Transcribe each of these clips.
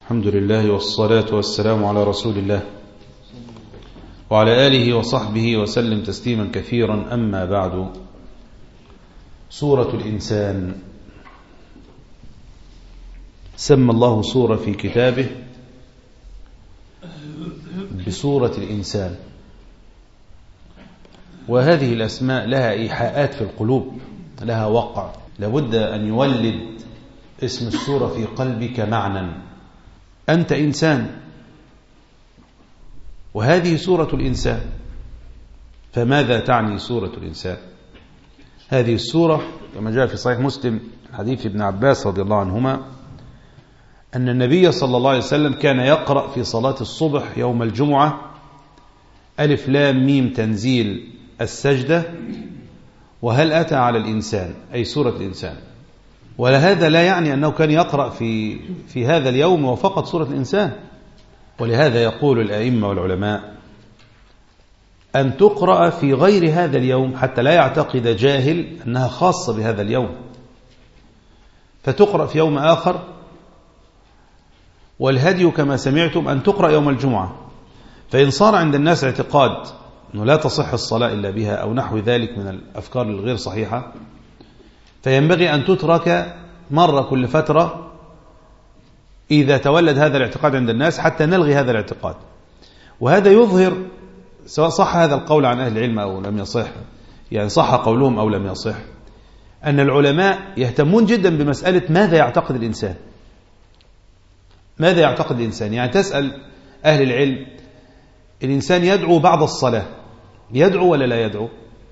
الحمد لله والصلاة والسلام على رسول الله وعلى آله وصحبه وسلم تسليما كثيرا أما بعد سورة الإنسان سمى الله سورة في كتابه بسورة الإنسان وهذه الأسماء لها إيحاءات في القلوب لها وقع لابد أن يولد اسم السورة في قلبك معنى أنت إنسان وهذه سورة الإنسان فماذا تعني سورة الإنسان هذه السورة كما جاء في صحيح مسلم حديث ابن عباس رضي الله عنهما أن النبي صلى الله عليه وسلم كان يقرأ في صلاة الصبح يوم الجمعة ألف لام ميم تنزيل السجدة وهل أتى على الإنسان أي سورة الإنسان ولهذا لا يعني أنه كان يقرأ في, في هذا اليوم وفقط سورة الإنسان ولهذا يقول الأئمة والعلماء أن تقرأ في غير هذا اليوم حتى لا يعتقد جاهل أنها خاصة بهذا اليوم فتقرأ في يوم آخر والهدي كما سمعتم أن تقرأ يوم الجمعة فإن صار عند الناس اعتقاد أنه لا تصح الصلاة إلا بها أو نحو ذلك من الأفكار الغير صحيحة فينبغي أن تترك مرة كل فترة إذا تولد هذا الاعتقاد عند الناس حتى نلغي هذا الاعتقاد وهذا يظهر سواء صح هذا القول عن أهل العلم أو لم يصح يعني صح قولهم أو لم يصح أن العلماء يهتمون جدا بمسألة ماذا يعتقد الإنسان ماذا يعتقد الإنسان يعني تسأل أهل العلم الإنسان يدعو بعد الصلاة يدعو ولا لا يدعو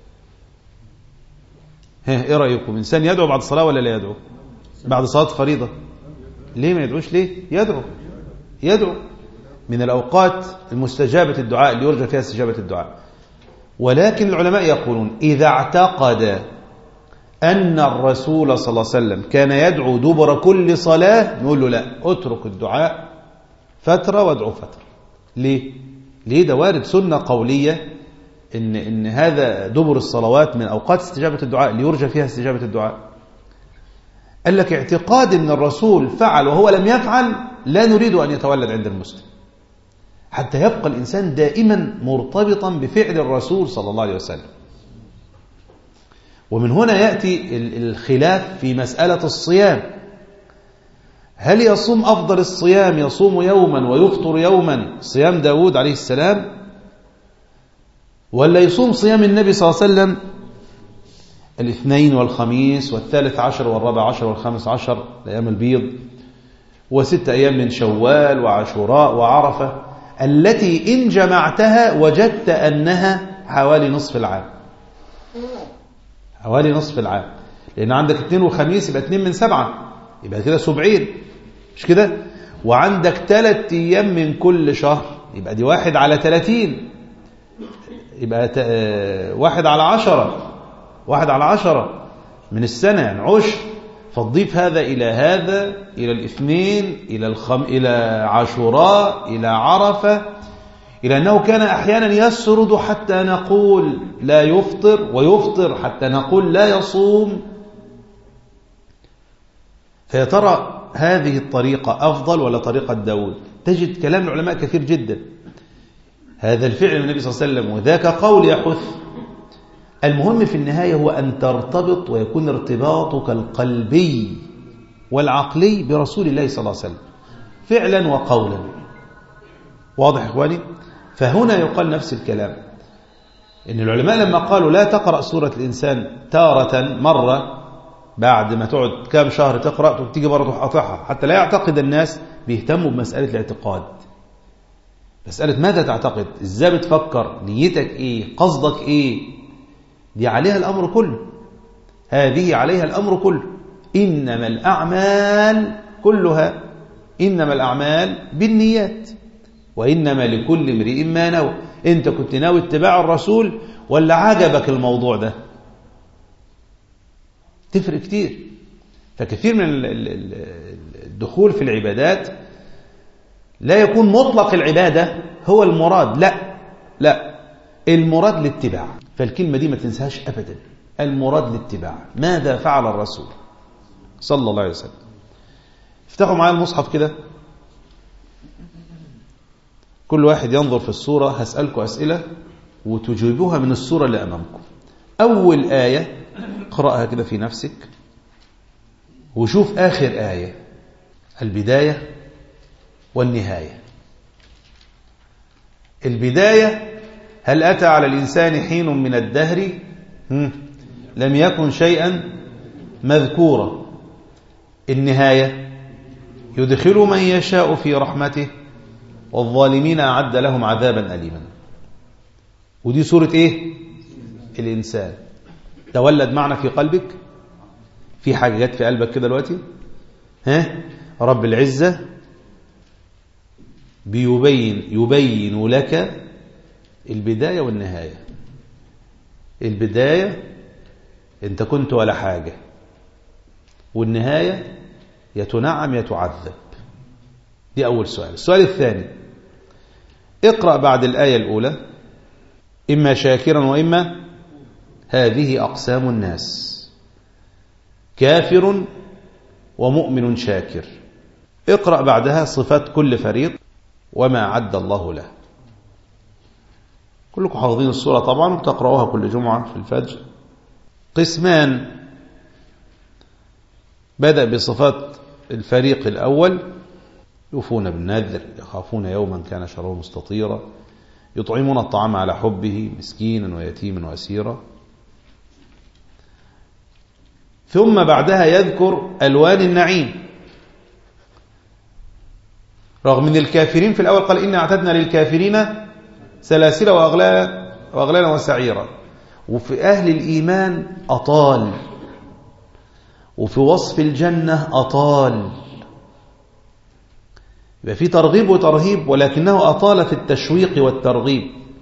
ها ايه رأيكم إنسان يدعو بعد الصلاة ولا لا يدعو بعد صلاة فريضة ليه ما يدعوش ليه يدعو يدعو من الأوقات المستجابة الدعاء اللي يرجى فيها استجابة الدعاء ولكن العلماء يقولون إذا اعتقد أن الرسول صلى الله عليه وسلم كان يدعو دبر كل صلاة نقول له لا اترك الدعاء فترة وادعو فترة ليه؟ ليه ده وارد سنة قولية إن, إن هذا دبر الصلوات من أوقات استجابة الدعاء اللي يرجى فيها استجابة الدعاء قال لك اعتقاد أن الرسول فعل وهو لم يفعل لا نريد أن يتولد عند المسلم حتى يبقى الإنسان دائما مرتبطا بفعل الرسول صلى الله عليه وسلم ومن هنا يأتي الخلاف في مسألة الصيام هل يصوم أفضل الصيام يصوم يوما ويفطر يوما صيام داود عليه السلام ولا يصوم صيام النبي صلى الله عليه وسلم الاثنين والخميس والثالث عشر والرابع عشر والخامس عشر الأيام البيض وست أيام من شوال وعاشوراء وعرفة التي إن جمعتها وجدت أنها حوالي نصف العام حوالي نصف العام لأن عندك اثنين وخميس يبقى اثنين من سبعة يبقى كده سبعين مش كده وعندك ثلاث أيام من كل شهر يبقى دي واحد على ثلاثين يبقى واحد على عشرة واحد على عشرة من السنة يعني عشر فتضيف هذا إلى هذا إلى الاثنين إلى, الخم... إلى عاشوراء إلى عرفة إلى أنه كان أحيانا يسرد حتى نقول لا يفطر ويفطر حتى نقول لا يصوم فيا ترى هذه الطريقة أفضل ولا طريقة داود تجد كلام العلماء كثير جدا هذا الفعل النبي صلى الله عليه وسلم وذاك قول يحث المهم في النهاية هو أن ترتبط ويكون ارتباطك القلبي والعقلي برسول الله صلى الله عليه وسلم فعلا وقولا واضح إخواني فهنا يقال نفس الكلام إن العلماء لما قالوا لا تقرأ سورة الإنسان تارة مرة بعد ما تقعد كام شهر تقرأ تيجي مرة تقطعها حتى لا يعتقد الناس بيهتموا بمسألة الاعتقاد مسألة ماذا تعتقد ازاي بتفكر نيتك ايه قصدك ايه دي عليها الأمر كله هذه عليها الأمر كله إنما الأعمال كلها إنما الأعمال بالنيات وإنما لكل امرئ ما نوى أنت كنت ناوي اتباع الرسول ولا عجبك الموضوع ده تفرق كتير فكثير من الدخول في العبادات لا يكون مطلق العبادة هو المراد لا لا المراد الاتباع فالكلمة دي ما تنساش أبدا المراد الاتباع ماذا فعل الرسول صلى الله عليه وسلم افتحوا معايا المصحف كده كل واحد ينظر في الصورة هسألكم أسئلة وتجيبوها من الصورة اللي أمامكم أول آية اقرأها كده في نفسك وشوف آخر آية البداية والنهاية البداية هل أتى على الإنسان حين من الدهر لم يكن شيئا مذكورا النهاية يدخل من يشاء في رحمته والظالمين أعد لهم عذابا أليما ودي سورة إيه الإنسان تولد معنى في قلبك في حاجة جت في قلبك كده دلوقتي ها رب العزة بيبين يبين لك البداية والنهاية البداية انت كنت ولا حاجة والنهاية يتنعم يتعذب دي أول سؤال السؤال الثاني اقرأ بعد الآية الأولى إما شاكرا وإما هذه أقسام الناس كافر ومؤمن شاكر اقرأ بعدها صفات كل فريق وما عد الله له كلكم حافظين السورة طبعا وتقرأوها كل جمعة في الفجر قسمان بدأ بصفات الفريق الأول يوفون بالنذر يخافون يوما كان شره مستطيرا يطعمون الطعام على حبه مسكينا ويتيما وأسيرا ثم بعدها يذكر ألوان النعيم رغم من الكافرين في الأول قال إنا اعتدنا للكافرين سلاسل وأغلالا وأغلالا وسعيرا وفي أهل الإيمان أطال وفي وصف الجنة أطال يبقى في ترغيب وترهيب ولكنه أطال في التشويق والترغيب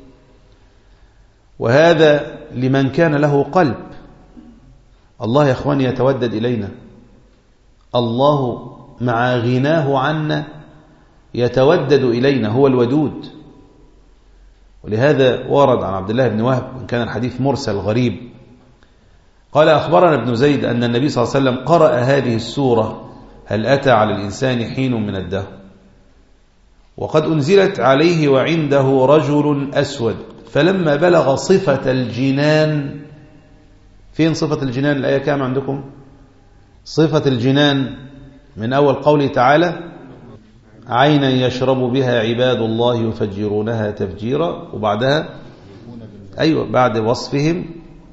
وهذا لمن كان له قلب الله يا اخواني يتودد إلينا الله مع غناه عنا يتودد إلينا هو الودود ولهذا ورد عن عبد الله بن وهب وإن كان الحديث مرسل غريب قال أخبرنا ابن زيد أن النبي صلى الله عليه وسلم قرأ هذه السورة هل أتى على الإنسان حين من الدهر وقد أنزلت عليه وعنده رجل أسود فلما بلغ صفة الجنان فين صفة الجنان الآية كام عندكم صفة الجنان من أول قوله تعالى عينا يشرب بها عباد الله يفجرونها تفجيرا وبعدها أيوة بعد وصفهم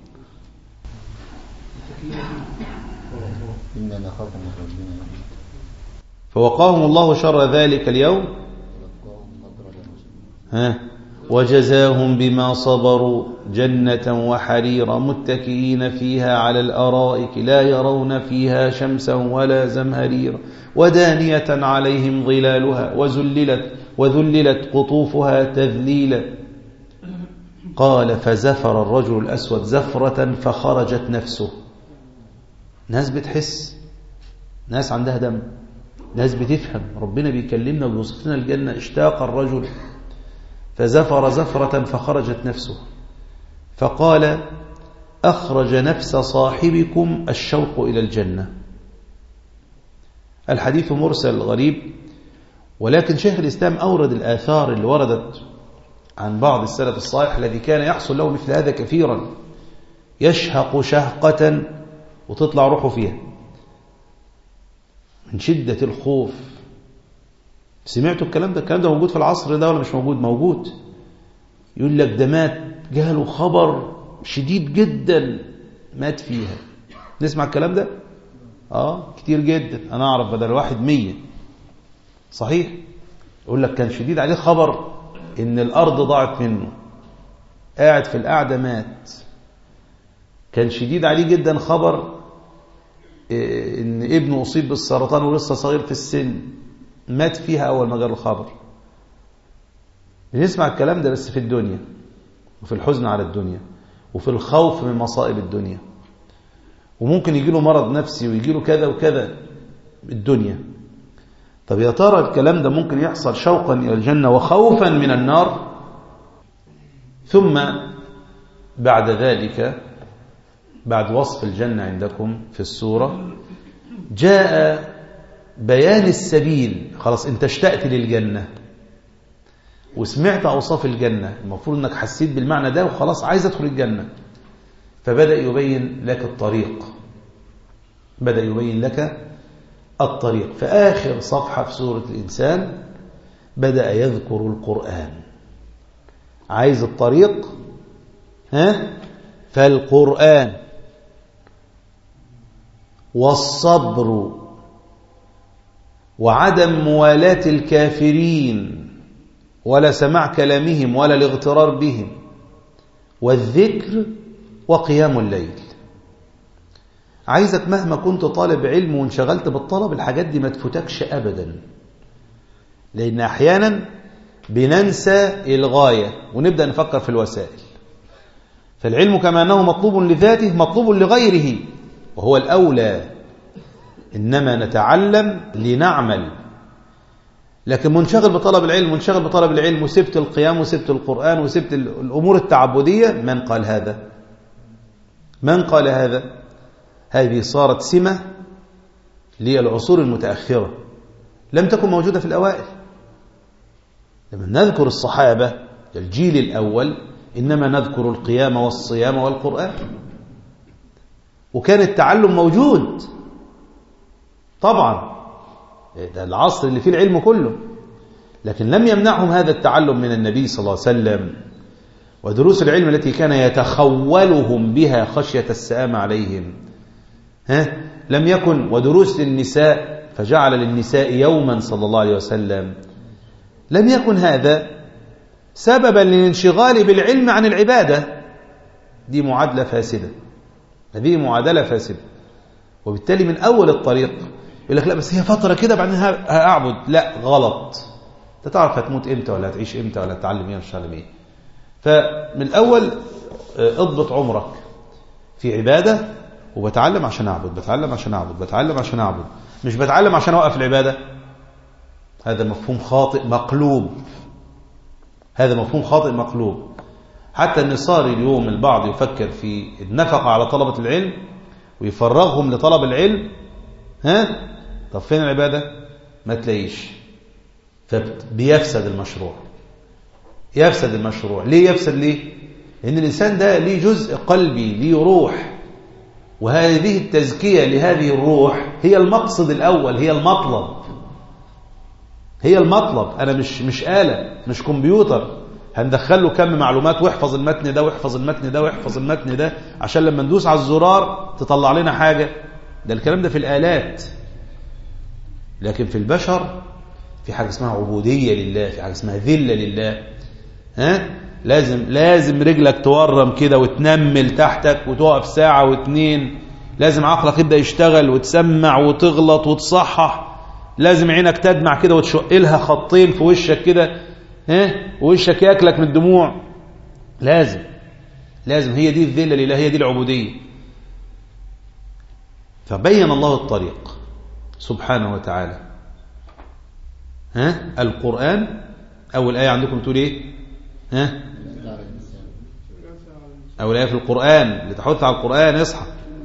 فوقاهم الله شر ذلك اليوم ها وجزاهم بما صبروا جنة وحريرا متكئين فيها على الأرائك لا يرون فيها شمسا ولا زمهريرا ودانية عليهم ظلالها وزللت وذللت قطوفها تذليلا قال فزفر الرجل الأسود زفرة فخرجت نفسه ناس بتحس ناس عندها دم ناس بتفهم ربنا بيكلمنا ويوصف لنا الجنة اشتاق الرجل فزفر زفرة فخرجت نفسه فقال أخرج نفس صاحبكم الشوق إلى الجنة الحديث مرسل غريب ولكن شيخ الإسلام أورد الآثار اللي وردت عن بعض السلف الصالح الذي كان يحصل له مثل هذا كثيرا يشهق شهقة وتطلع روحه فيها من شدة الخوف سمعتوا الكلام ده الكلام ده موجود في العصر ده ولا مش موجود موجود يقول لك ده مات جاله خبر شديد جدا مات فيها نسمع الكلام ده اه كتير جدا انا اعرف بدل واحد مية صحيح يقول لك كان شديد عليه خبر ان الارض ضاعت منه قاعد في القعده مات كان شديد عليه جدا خبر ان ابنه اصيب بالسرطان ولسه صغير في السن مات فيها اول ما جاء الخبر بنسمع الكلام ده بس في الدنيا وفي الحزن على الدنيا وفي الخوف من مصائب الدنيا وممكن يجي له مرض نفسي ويجي له كذا وكذا الدنيا طب يا ترى الكلام ده ممكن يحصل شوقا إلى الجنة وخوفا من النار ثم بعد ذلك بعد وصف الجنة عندكم في السورة جاء بيان السبيل خلاص انت اشتقت للجنة وسمعت أوصاف الجنة المفروض أنك حسيت بالمعنى ده وخلاص عايز أدخل الجنة فبدأ يبين لك الطريق بدأ يبين لك الطريق في آخر صفحة في سورة الإنسان بدأ يذكر القرآن عايز الطريق ها فالقرآن والصبر وعدم موالاة الكافرين ولا سماع كلامهم ولا الاغترار بهم والذكر وقيام الليل عايزك مهما كنت طالب علم وانشغلت بالطلب الحاجات دي ما تفوتكش أبدا لأن أحيانا بننسى الغاية ونبدأ نفكر في الوسائل فالعلم كما أنه مطلوب لذاته مطلوب لغيره وهو الأولى إنما نتعلم لنعمل لكن منشغل بطلب العلم منشغل بطلب العلم وسبت القيام وسبت القرآن وسبت الأمور التعبدية من قال هذا من قال هذا هذه صارت سمة للعصور المتأخرة لم تكن موجودة في الأوائل لما نذكر الصحابة الجيل الأول إنما نذكر القيام والصيام والقرآن وكان التعلم موجود طبعا ده العصر اللي فيه العلم كله لكن لم يمنعهم هذا التعلم من النبي صلى الله عليه وسلم ودروس العلم التي كان يتخولهم بها خشية السآم عليهم ها لم يكن ودروس النساء فجعل للنساء يوما صلى الله عليه وسلم لم يكن هذا سببا للانشغال بالعلم عن العبادة دي معادلة فاسدة هذه معادلة فاسدة وبالتالي من أول الطريق يقول لك لا بس هي فترة كده بعدين هأعبد لا غلط انت تعرف هتموت امتى ولا هتعيش امتى ولا هتتعلم ايه ولا تتعلم ايه فمن الأول اضبط عمرك في عبادة وبتعلم عشان أعبد بتعلم عشان أعبد بتعلم عشان أعبد مش بتعلم عشان أوقف العبادة هذا مفهوم خاطئ مقلوب هذا مفهوم خاطئ مقلوب حتى أن صار اليوم البعض يفكر في النفقة على طلبة العلم ويفرغهم لطلب العلم ها طب فين العبادة ما تلاقيش فبيفسد المشروع يفسد المشروع ليه يفسد ليه لأن الإنسان ده ليه جزء قلبي ليه روح وهذه التزكية لهذه الروح هي المقصد الأول هي المطلب هي المطلب أنا مش مش آلة مش كمبيوتر هندخل له كم معلومات واحفظ المتن ده واحفظ المتن ده واحفظ المتن ده عشان لما ندوس على الزرار تطلع لنا حاجة ده الكلام ده في الآلات لكن في البشر في حاجة اسمها عبودية لله في حاجة اسمها ذلة لله ها لازم لازم رجلك تورم كده وتنمل تحتك وتقف ساعة واتنين لازم عقلك يبدأ يشتغل وتسمع وتغلط وتصحح لازم عينك تدمع كده وتشق لها خطين في وشك كده ها ووشك ياكلك من الدموع لازم لازم هي دي الذلة لله هي دي العبودية فبين الله الطريق سبحانه وتعالى ها القرآن أول آية عندكم تقول إيه ها أول آية في القرآن لتحث على القرآن اصحى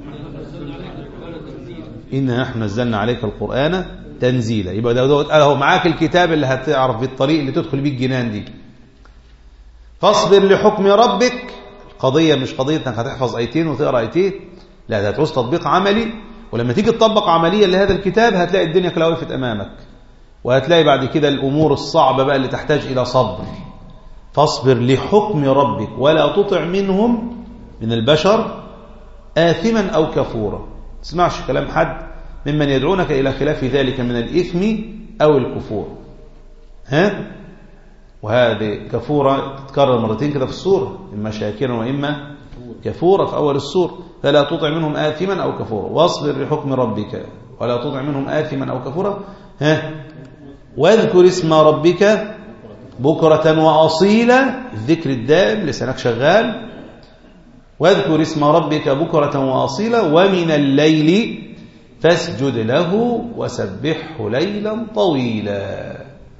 إنا نحن نزلنا عليك القرآن تنزيلا يبقى ده دوت قال هو معاك الكتاب اللي هتعرف بالطريق اللي تدخل بيه الجنان دي فاصبر لحكم ربك القضية مش قضية انك هتحفظ ايتين وتقرا ايتين لا ده هتعوز تطبيق عملي ولما تيجي تطبق عمليا لهذا الكتاب هتلاقي الدنيا كلها وقفت امامك وهتلاقي بعد كده الامور الصعبة بقى اللي تحتاج الى صبر فاصبر لحكم ربك ولا تطع منهم من البشر آثما أو كفورا تسمعش كلام حد ممن يدعونك إلى خلاف ذلك من الإثم أو الكفور ها وهذه كفورة تتكرر مرتين كده في السورة إما شاكرا وإما كفورة في أول السورة فلا تطع منهم آثما أو كفورا واصبر لحكم ربك ولا تطع منهم آثما أو كفورا ها واذكر اسم ربك بكرة وأصيلا الذكر الدائم لسانك شغال واذكر اسم ربك بكرة وأصيلا ومن الليل فاسجد له وسبحه ليلا طويلا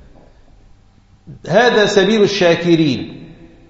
هذا سبيل الشاكرين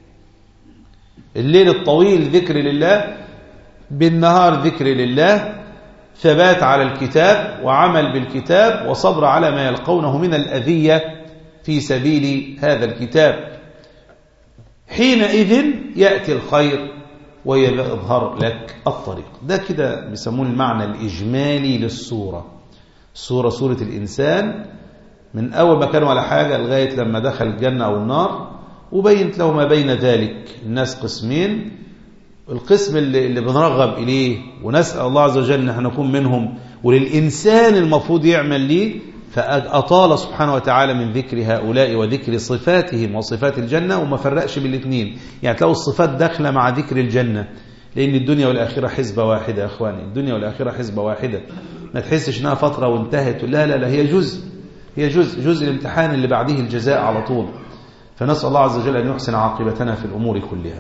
الليل الطويل ذكر لله بالنهار ذكر لله ثبات على الكتاب وعمل بالكتاب وصبر على ما يلقونه من الأذية في سبيل هذا الكتاب حينئذ يأتي الخير ويظهر لك الطريق ده كده بيسموه المعنى الإجمالي للصورة الصورة صورة الإنسان من أول ما كان ولا حاجة لغاية لما دخل الجنة أو النار وبينت له ما بين ذلك الناس قسمين القسم اللي, اللي بنرغب إليه ونسأل الله عز وجل أن نكون منهم وللإنسان المفروض يعمل ليه فأطال سبحانه وتعالى من ذكر هؤلاء وذكر صفاتهم وصفات الجنة وما فرقش بالاثنين يعني تلاقوا الصفات داخلة مع ذكر الجنة لأن الدنيا والآخرة حزبة واحدة يا أخواني الدنيا والآخرة حزبة واحدة ما تحسش إنها فترة وانتهت لا لا لا هي جزء هي جزء جزء الامتحان اللي بعده الجزاء على طول فنسأل الله عز وجل أن يحسن عاقبتنا في الأمور كلها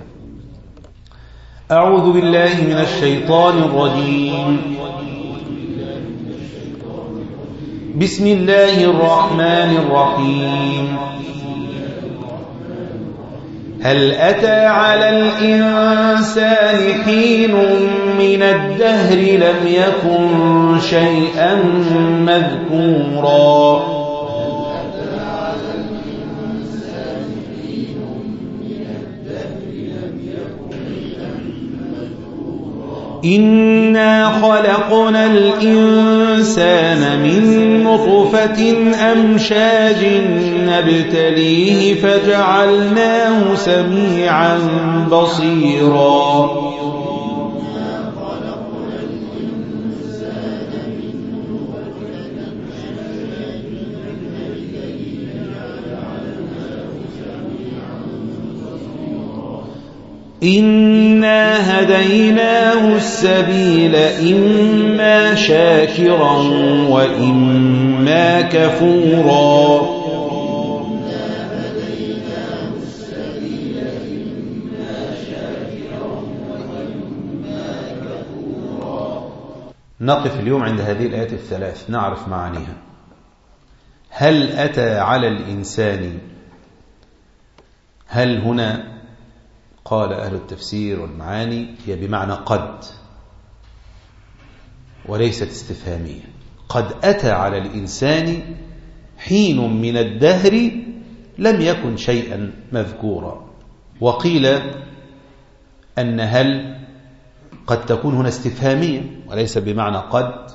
أعوذ بالله من الشيطان الرجيم بسم الله الرحمن الرحيم هل أتى على الإنسان حين من الدهر لم يكن شيئا مذكورا إنا خلقنا الإنسان من نطفة أمشاج نبتليه فجعلناه سميعا بصيرا إنا هديناه السبيل إما شاكرا وإما كفورا نقف اليوم عند هذه الآيات الثلاث نعرف معانيها هل أتى على الإنسان هل هنا قال أهل التفسير والمعاني هي بمعنى قد وليست استفهامية قد أتى على الإنسان حين من الدهر لم يكن شيئا مذكورا وقيل أن هل قد تكون هنا استفهامية وليس بمعنى قد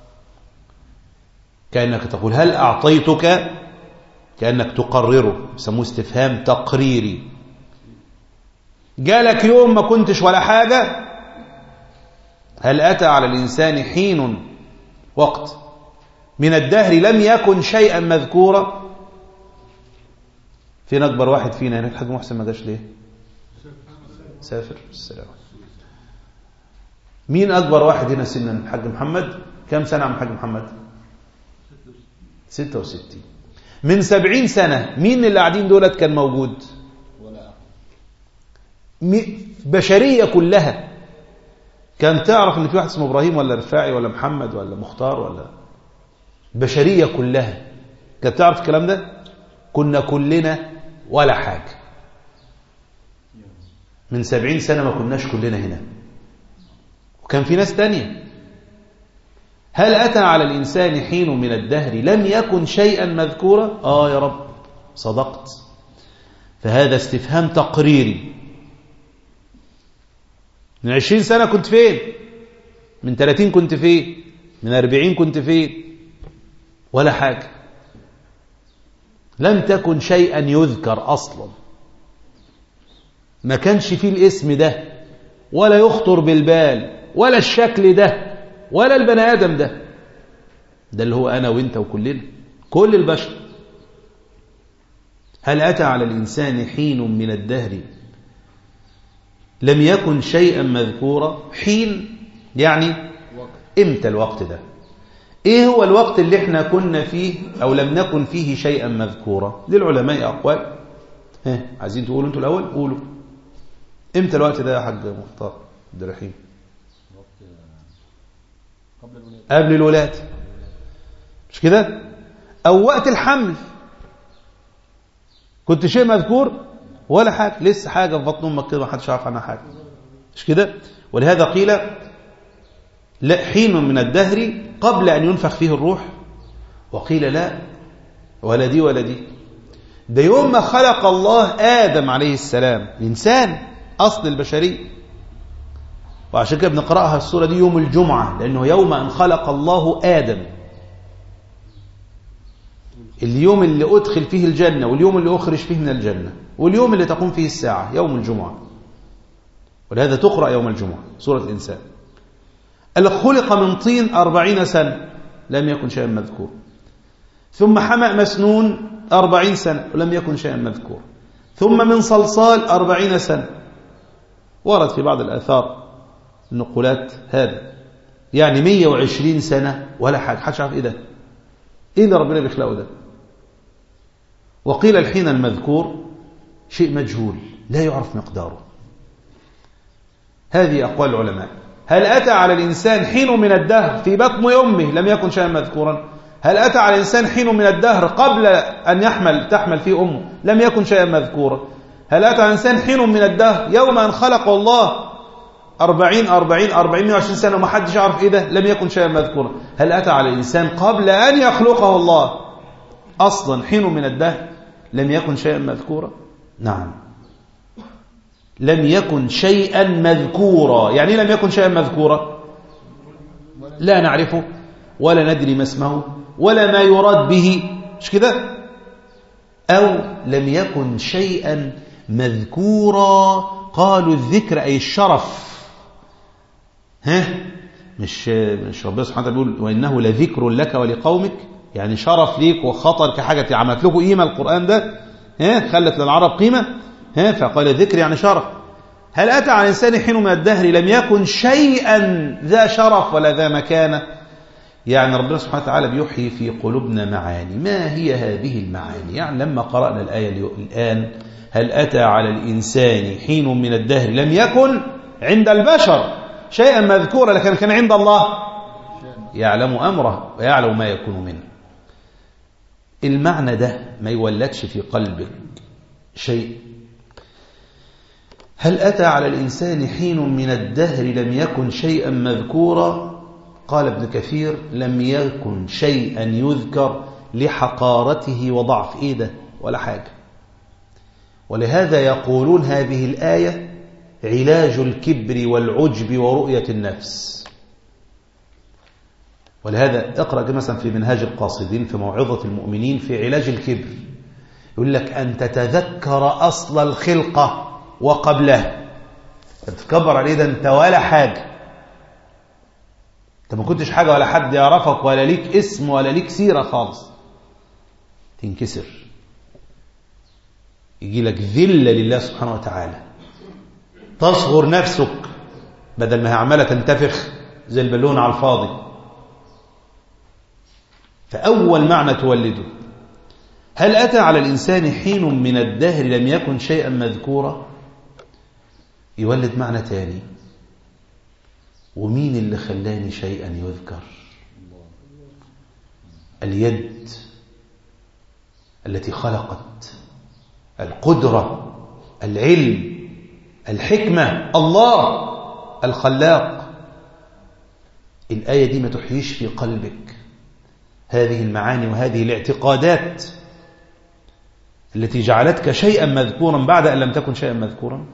كأنك تقول هل أعطيتك كأنك تقرره يسموه استفهام تقريري جالك يوم ما كنتش ولا حاجة هل أتى على الإنسان حين وقت من الدهر لم يكن شيئا مذكورا فين أكبر واحد فينا هناك الحاج محسن ما جاش ليه سافر السلام مين أكبر واحد هنا سنا الحاج محمد كم سنة عم الحاج محمد 66 من سبعين سنة مين اللي قاعدين دولت كان موجود بشرية كلها كان تعرف ان في واحد اسمه ابراهيم ولا رفاعي ولا محمد ولا مختار ولا بشرية كلها كانت تعرف الكلام ده كنا كلنا ولا حاجة من سبعين سنة ما كناش كلنا هنا وكان في ناس تانية هل أتى على الإنسان حين من الدهر لم يكن شيئا مذكورا آه يا رب صدقت فهذا استفهام تقريري من عشرين سنة كنت فين من ثلاثين كنت فين من أربعين كنت فين ولا حاجة لم تكن شيئا يذكر أصلا ما كانش فيه الاسم ده ولا يخطر بالبال ولا الشكل ده ولا البني آدم ده ده اللي هو أنا وإنت وكلنا كل البشر هل أتى على الإنسان حين من الدهر لم يكن شيئا مذكورا حين يعني امتى الوقت ده ايه هو الوقت اللي احنا كنا فيه او لم نكن فيه شيئا مذكورا للعلماء اقوال ها عايزين تقولوا انتوا الاول قولوا امتى الوقت ده يا حاج مختار عبد الرحيم قبل الولاده مش كده او وقت الحمل كنت شيء مذكور ولا حاجة لسه حاجة في بطن أمك كده ما حدش عارف عنها حاجة مش كده ولهذا قيل لا حين من الدهر قبل أن ينفخ فيه الروح وقيل لا ولا دي ولا دي ده يوم ما خلق الله آدم عليه السلام الإنسان أصل البشرية وعشان كده بنقرأها السورة دي يوم الجمعة لأنه يوم أن خلق الله آدم اليوم اللي أدخل فيه الجنة واليوم اللي أخرج فيه من الجنة واليوم اللي تقوم فيه الساعة يوم الجمعة ولهذا تقرأ يوم الجمعة سورة الإنسان قال خلق من طين أربعين سنة لم يكن شيئا مذكور ثم حمأ مسنون أربعين سنة ولم يكن شيئا مذكور ثم من صلصال أربعين سنة ورد في بعض الآثار النقولات هذا يعني مية وعشرين سنة ولا حاجة حدش عارف إيه ده إيه اللي ربنا بيخلقه ده وقيل الحين المذكور شيء مجهول لا يعرف مقداره هذه أقوال العلماء هل أتى على الإنسان حين من الدهر في بطن أمه لم يكن شيئا مذكورا هل أتى على الإنسان حين من الدهر قبل أن يحمل تحمل فيه أمه لم يكن شيئا مذكورا هل أتى على الإنسان حين من الدهر يوم أن خلق الله أربعين أربعين أربعين وعشرين سنة وما حدش يعرف إيه ده لم يكن شيئا مذكورا هل أتى على الإنسان قبل أن يخلقه الله أصلا حين من الدهر لم يكن شيئا مذكورا نعم لم يكن شيئا مذكورا يعني لم يكن شيئا مذكورا لا نعرفه ولا ندري ما اسمه ولا ما يراد به مش كده أو لم يكن شيئا مذكورا قالوا الذكر أي الشرف ها مش مش ربنا سبحانه وتعالى بيقول وانه لذكر لك ولقومك يعني شرف ليك وخطر كحاجه عملت لكم قيمه القران ده ها خلت للعرب قيمه ها فقال ذكر يعني شرف هل اتى على الانسان حين من الدهر لم يكن شيئا ذا شرف ولا ذا مكانه يعني ربنا سبحانه وتعالى بيحيي في قلوبنا معاني ما هي هذه المعاني يعني لما قرانا الايه الان هل اتى على الانسان حين من الدهر لم يكن عند البشر شيئا مذكورا لكن كان عند الله يعلم أمره ويعلم ما يكون منه المعنى ده ما يولدش في قلبك شيء هل أتى على الإنسان حين من الدهر لم يكن شيئا مذكورا قال ابن كثير لم يكن شيئا يذكر لحقارته وضعف إيه ده ولا حاجة ولهذا يقولون هذه الآية علاج الكبر والعجب ورؤية النفس ولهذا اقرأ مثلا في منهاج القاصدين في موعظة المؤمنين في علاج الكبر يقول لك أن تتذكر أصل الخلقة وقبلها تتكبر عليه ده أنت ولا حاجة أنت ما كنتش حاجة ولا حد يعرفك ولا ليك اسم ولا ليك سيرة خالص تنكسر يجي لك ذلة لله سبحانه وتعالى تصغر نفسك بدل ما هي عماله تنتفخ زي البالون على الفاضي فأول معنى تولده هل أتى على الإنسان حين من الدهر لم يكن شيئا مذكورا يولد معنى تاني ومين اللي خلاني شيئا يذكر اليد التي خلقت القدرة العلم الحكمة الله الخلاق الآية دي ما تحييش في قلبك هذه المعاني وهذه الاعتقادات التي جعلتك شيئا مذكورا بعد أن لم تكن شيئا مذكورا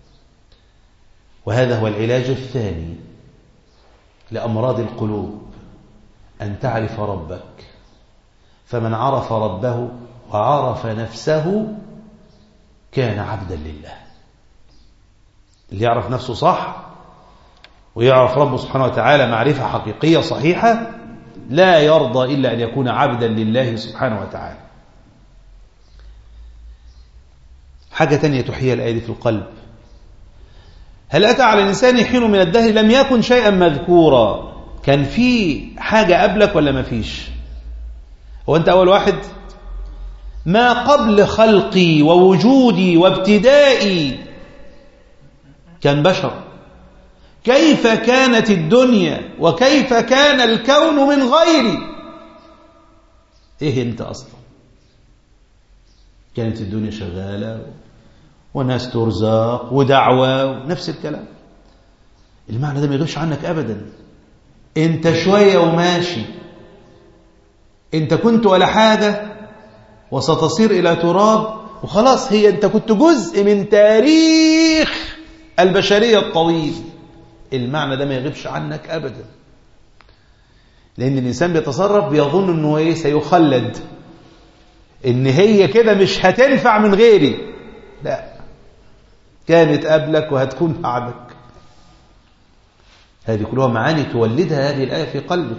وهذا هو العلاج الثاني لأمراض القلوب أن تعرف ربك فمن عرف ربه وعرف نفسه كان عبدا لله اللي يعرف نفسه صح ويعرف ربه سبحانه وتعالى معرفة حقيقية صحيحة لا يرضى إلا أن يكون عبدا لله سبحانه وتعالى حاجة تانية تحيي الآية دي في القلب هل أتى على الإنسان حين من الدهر لم يكن شيئا مذكورا كان في حاجة قبلك ولا ما فيش هو أنت أول واحد ما قبل خلقي ووجودي وابتدائي كان بشر كيف كانت الدنيا وكيف كان الكون من غيري ايه انت اصلا كانت الدنيا شغالة وناس ترزق ودعوة ونفس الكلام المعنى ده ما يغيبش عنك ابدا انت شوية وماشي انت كنت ولا حاجة وستصير إلى تراب وخلاص هي أنت كنت جزء من تاريخ البشرية الطويل المعنى ده ما يغيبش عنك أبدا لأن الإنسان بيتصرف بيظن أنه إيه سيخلد إن هي كده مش هتنفع من غيري لا كانت قبلك وهتكون بعدك هذه كلها معاني تولدها هذه الآية في قلبك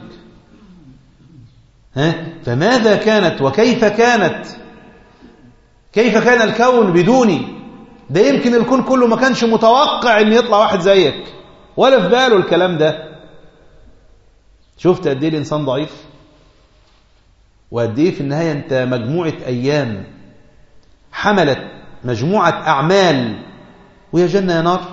ها؟ فماذا كانت وكيف كانت كيف كان الكون بدوني ده يمكن الكون كله ما كانش متوقع ان يطلع واحد زيك ولا في باله الكلام ده شفت قد ايه الانسان ضعيف وقد ايه في النهايه انت مجموعه ايام حملت مجموعه اعمال ويا جنه يا نار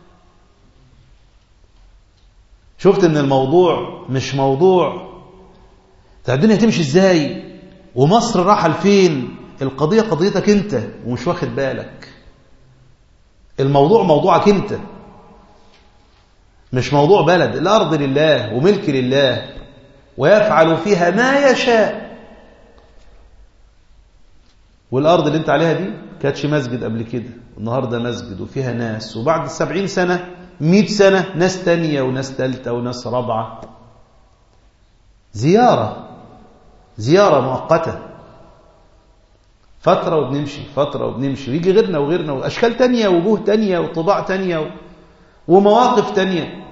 شفت ان الموضوع مش موضوع طب الدنيا هتمشي ازاي ومصر رايحه لفين القضيه قضيتك انت ومش واخد بالك الموضوع موضوعك انت مش موضوع بلد الارض لله وملك لله ويفعل فيها ما يشاء والارض اللي انت عليها دي كانتش مسجد قبل كده النهارده مسجد وفيها ناس وبعد السبعين سنه مئة سنه ناس تانية وناس تالتة وناس رابعه زياره زياره مؤقته فترة وبنمشي فترة وبنمشي ويجي غيرنا وغيرنا وأشكال تانية ووجوه تانية وطباع تانية ومواقف تانية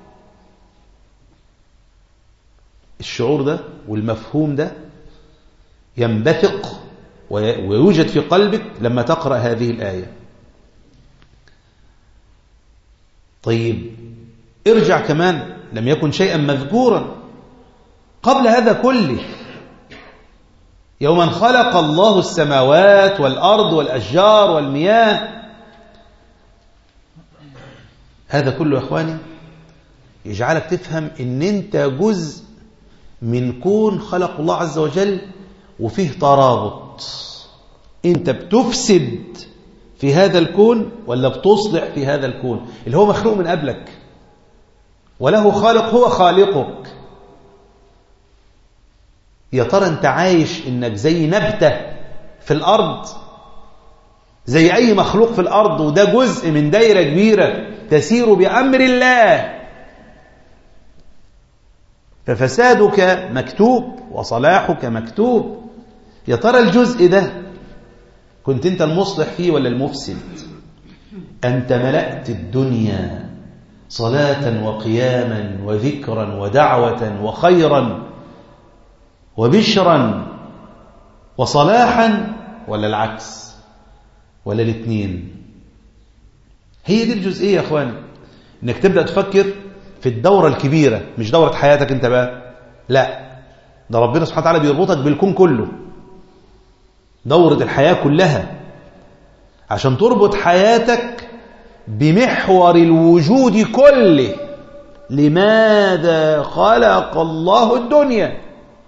الشعور ده والمفهوم ده ينبثق ويوجد في قلبك لما تقرأ هذه الآية طيب ارجع كمان لم يكن شيئا مذكورا قبل هذا كله يوما خلق الله السماوات والأرض والأشجار والمياه هذا كله يا أخواني يجعلك تفهم ان انت جزء من كون خلق الله عز وجل وفيه ترابط انت بتفسد في هذا الكون ولا بتصلح في هذا الكون اللي هو مخلوق من قبلك وله خالق هو خالقك يا ترى انت عايش انك زي نبتة في الارض زي اي مخلوق في الارض وده جزء من دايرة كبيرة تسير بامر الله ففسادك مكتوب وصلاحك مكتوب يا ترى الجزء ده كنت انت المصلح فيه ولا المفسد انت ملأت الدنيا صلاة وقياما وذكرا ودعوة وخيرا وبشرا وصلاحا ولا العكس ولا الاثنين هي دي الجزئية يا اخواني انك تبدأ تفكر في الدورة الكبيرة مش دورة حياتك انت بقى لا ده ربنا سبحانه وتعالى بيربطك بالكون كله دورة الحياة كلها عشان تربط حياتك بمحور الوجود كله لماذا خلق الله الدنيا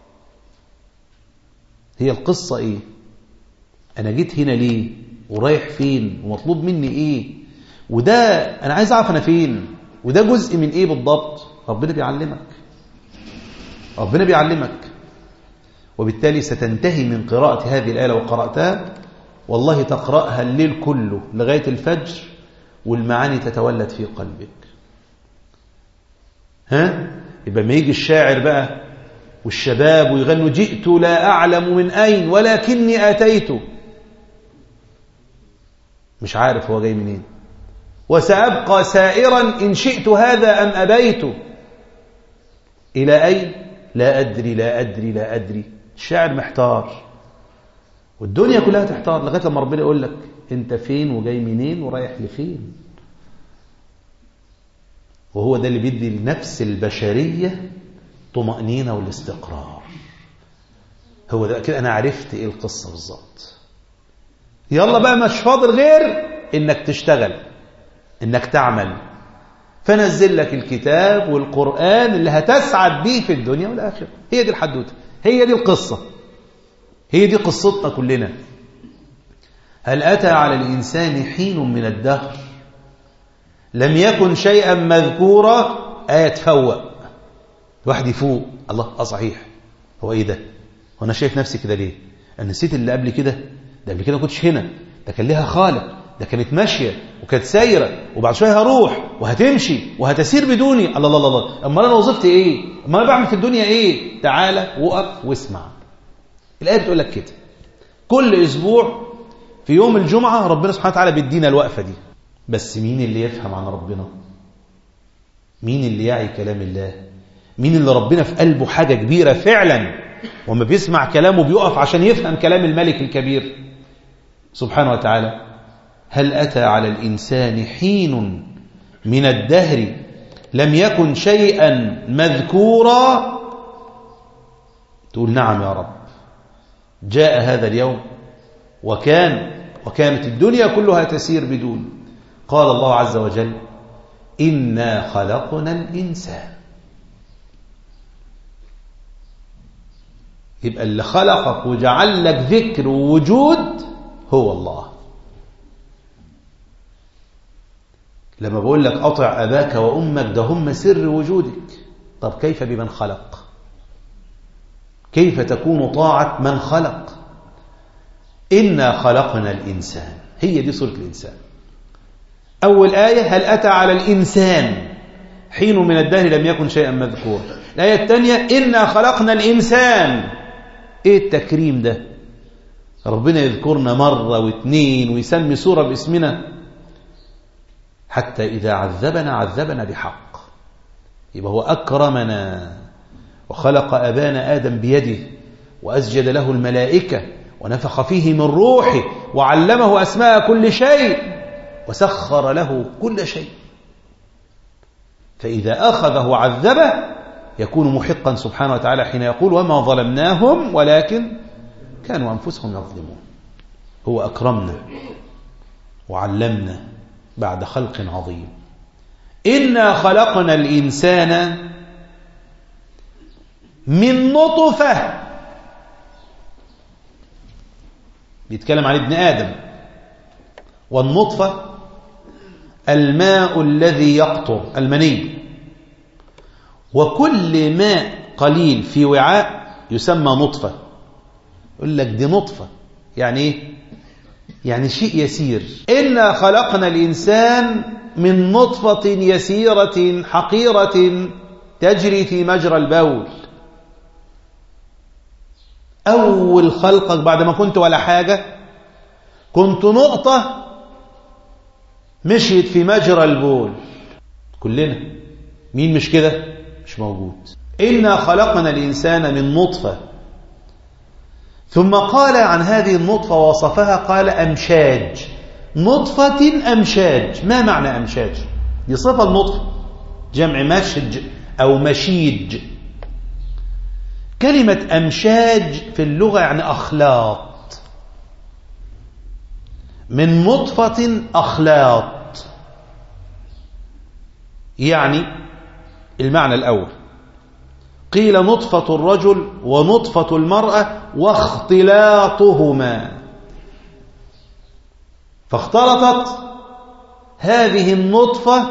هي القصة ايه انا جيت هنا ليه ورايح فين ومطلوب مني ايه وده انا عايز اعرف انا فين وده جزء من ايه بالضبط ربنا بيعلمك ربنا بيعلمك وبالتالي ستنتهي من قراءة هذه الآية لو قرأتها والله تقرأها الليل كله لغاية الفجر والمعاني تتولد في قلبك ها يبقى ما يجي الشاعر بقى والشباب ويغنوا جئت لا أعلم من أين ولكني أتيت مش عارف هو جاي منين وسأبقى سائرا إن شئت هذا أم أبيت إلى أين لا أدري لا أدري لا أدري الشاعر محتار والدنيا كلها تحتار لغاية لما ربنا يقول لك أنت فين وجاي منين ورايح لفين وهو ده اللي بيدي النفس البشرية طمأنينة والاستقرار هو ده كده أنا عرفت إيه القصة بالظبط يلا بقى مش فاضل غير إنك تشتغل إنك تعمل فنزل لك الكتاب والقرآن اللي هتسعد به في الدنيا والآخرة هي دي الحدوتة هي دي القصة هي دي قصتنا كلنا هل أتى على الإنسان حين من الدهر لم يكن شيئا مذكورا آية تفوق الواحد يفوق الله اه صحيح هو ايه ده وانا شايف نفسي كده ليه أنا نسيت اللي قبل كده ده قبل كده ما كنتش هنا ده كان لها خالق ده كانت ماشية وكانت سايرة وبعد شوية هروح وهتمشي وهتسير بدوني الله الله الله أما أنا وظيفتي إيه أما أنا بعمل في الدنيا إيه تعالى وقف واسمع الآية بتقول لك كده كل أسبوع في يوم الجمعة ربنا سبحانه وتعالى بيدينا الوقفة دي بس مين اللي يفهم عن ربنا مين اللي يعي كلام الله مين اللي ربنا في قلبه حاجة كبيرة فعلا وما بيسمع كلامه بيقف عشان يفهم كلام الملك الكبير سبحانه وتعالى هل أتى على الإنسان حين من الدهر لم يكن شيئا مذكورا تقول نعم يا رب جاء هذا اليوم وكان وكانت الدنيا كلها تسير بدون قال الله عز وجل إنا خلقنا الإنسان يبقى اللي خلقك وجعل لك ذكر ووجود هو الله لما بقول لك أطع أباك وأمك ده هم سر وجودك طب كيف بمن خلق كيف تكون طاعة من خلق إنا خلقنا الإنسان هي دي صورة الإنسان أول آية هل أتى على الإنسان حين من الدهر لم يكن شيئا مذكور الآية الثانية إنا خلقنا الإنسان إيه التكريم ده ربنا يذكرنا مرة واثنين ويسمي سورة باسمنا حتى إذا عذبنا عذبنا بحق يبقى هو أكرمنا وخلق أبانا آدم بيده وأسجد له الملائكة ونفخ فيه من روحه وعلمه أسماء كل شيء وسخر له كل شيء فإذا أخذه عذبه يكون محقا سبحانه وتعالى حين يقول وما ظلمناهم ولكن كانوا أنفسهم يظلمون هو أكرمنا وعلمنا بعد خلق عظيم إنا خلقنا الإنسان من نطفة بيتكلم عن ابن آدم والنطفة الماء الذي يقطر المني وكل ماء قليل في وعاء يسمى نطفة يقول لك دي نطفة يعني ايه يعني شيء يسير إنا خلقنا الإنسان من نطفة يسيرة حقيرة تجري في مجرى البول أول خلقك بعد ما كنت ولا حاجة كنت نقطة مشيت في مجرى البول كلنا مين مش كده مش موجود إنا خلقنا الإنسان من نطفة ثم قال عن هذه النطفة وصفها قال أمشاج نطفة أمشاج ما معنى أمشاج دي صفة النطفة جمع مشج أو مشيج كلمة أمشاج في اللغة يعني أخلاط من نطفة أخلاط يعني المعنى الأول قيل نطفة الرجل ونطفة المرأة واختلاطهما فاختلطت هذه النطفة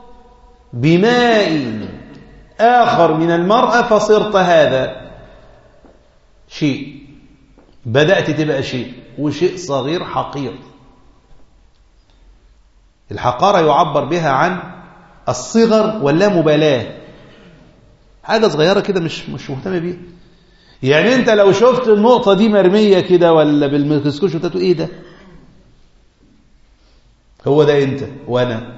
بماء آخر من المرأة فصرت هذا شيء بدأت تبقى شيء وشيء صغير حقير الحقارة يعبر بها عن الصغر واللامبالاة حاجة صغيرة كده مش مش مهتم بيها يعني انت لو شفت النقطة دي مرمية كده ولا بالميكروسكوب شفتها ايه ده هو ده انت وانا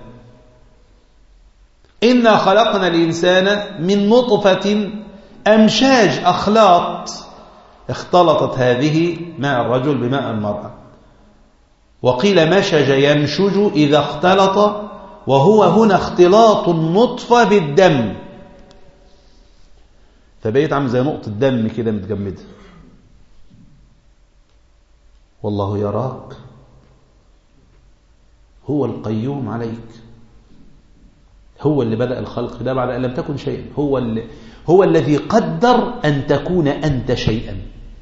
إنا خلقنا الإنسان من نطفة أمشاج أخلاط اختلطت هذه ماء الرجل بماء المرأة وقيل مشج يمشج إذا اختلط وهو هنا اختلاط النطفة بالدم فبقيت عامل زي نقطة دم كده متجمدة والله يراك هو القيوم عليك هو اللي بدأ الخلق ده بعد أن لم تكن شيئا هو, اللي هو الذي قدر أن تكون أنت شيئا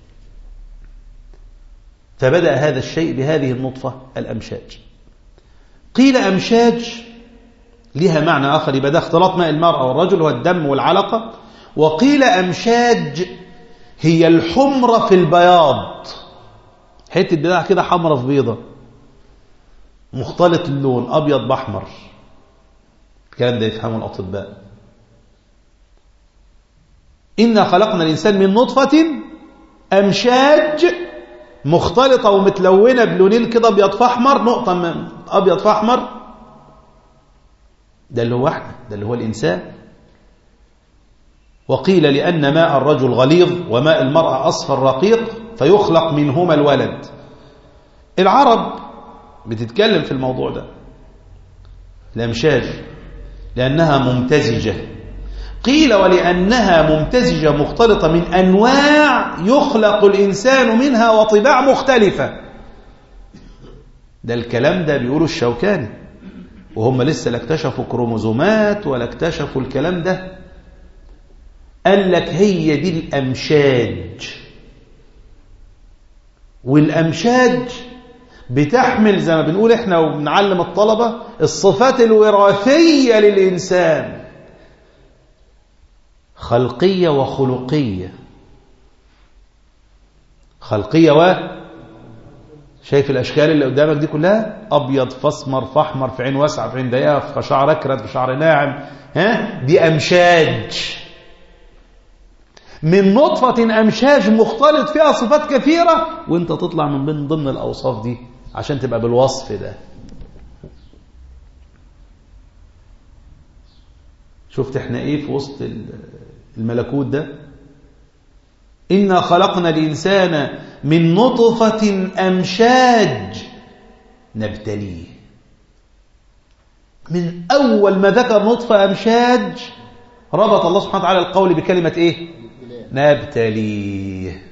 فبدأ هذا الشيء بهذه النطفة الأمشاج قيل أمشاج لها معنى آخر يبقى ده اختلاط ماء المرأة والرجل والدم والعلقة وقيل أمشاج هي الحمرة في البياض حتة بتاع كده حمرة في بيضة مختلط اللون أبيض بأحمر الكلام ده يفهمه الأطباء إنا خلقنا الإنسان من نطفة أمشاج مختلطة ومتلونة بلونين كده أبيض فأحمر نقطة من أبيض فأحمر ده اللي هو احنا ده اللي هو الإنسان وقيل لأن ماء الرجل غليظ وماء المرأة أصفر رقيق فيخلق منهما الولد العرب بتتكلم في الموضوع ده الأمشاج لأنها ممتزجة قيل ولأنها ممتزجة مختلطة من أنواع يخلق الإنسان منها وطباع مختلفة ده الكلام ده بيقولوا الشوكاني وهم لسه لا اكتشفوا كروموزومات ولا اكتشفوا الكلام ده قال لك هي دي الأمشاج والأمشاج بتحمل زي ما بنقول احنا وبنعلم الطلبة الصفات الوراثية للإنسان خلقية وخلقية خلقية و شايف الأشكال اللي قدامك دي كلها أبيض فاسمر فاحمر في عين واسعة في عين ضيقة في شعر أكرد في شعر ناعم ها دي أمشاج من نطفة أمشاج مختلط فيها صفات كثيرة وانت تطلع من بين ضمن الأوصاف دي عشان تبقى بالوصف ده شفت احنا ايه في وسط الملكوت ده إنا خلقنا الإنسان من نطفة أمشاج نبتليه من أول ما ذكر نطفة أمشاج ربط الله سبحانه وتعالى القول بكلمة إيه نبتليه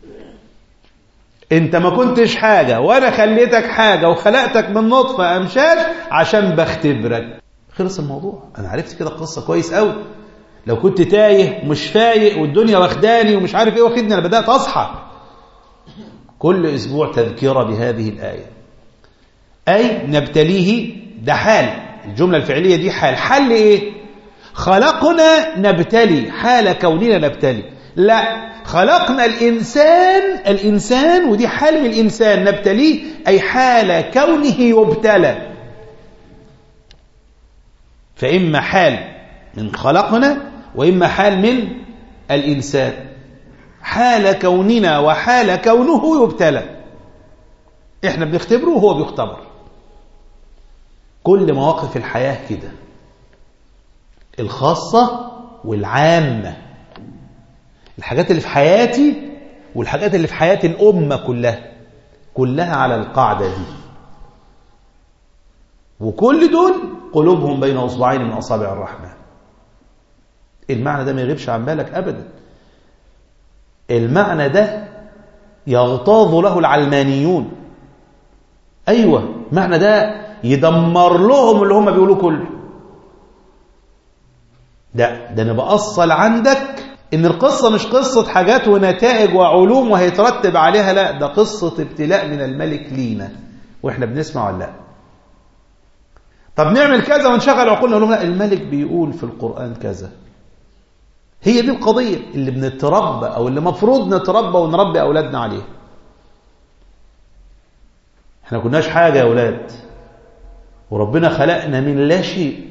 انت ما كنتش حاجة وانا خليتك حاجة وخلقتك من نطفة امشاج عشان بختبرك خلص الموضوع انا عرفت كده القصة كويس قوي لو كنت تايه ومش فايق والدنيا واخداني ومش عارف ايه واخدني انا بدأت اصحى كل اسبوع تذكرة بهذه الآية اي نبتليه ده حال الجملة الفعلية دي حال حل ايه خلقنا نبتلي حال كوننا نبتلي لا خلقنا الإنسان الإنسان ودي حال من الإنسان نبتليه أي حال كونه يبتلى فإما حال من خلقنا وإما حال من الإنسان حال كوننا وحال كونه يبتلى إحنا بنختبره وهو بيختبر كل مواقف الحياة كده الخاصة والعامة الحاجات اللي في حياتي والحاجات اللي في حياة الأمة كلها كلها على القاعدة دي وكل دول قلوبهم بين أصبعين من أصابع الرحمن المعنى ده ما يغيبش عن بالك أبدا المعنى ده يغتاظ له العلمانيون أيوة المعنى ده يدمر لهم اللي هم بيقولوا كله ده ده انا بأصل عندك ان القصة مش قصة حاجات ونتائج وعلوم وهيترتب عليها لا ده قصة ابتلاء من الملك لينا واحنا بنسمع ولا لا طب نعمل كذا ونشغل عقولنا نقول لهم لا الملك بيقول في القرآن كذا هي دي القضية اللي بنتربى او اللي مفروض نتربى ونربي اولادنا عليها احنا كناش حاجة يا اولاد وربنا خلقنا من لا شيء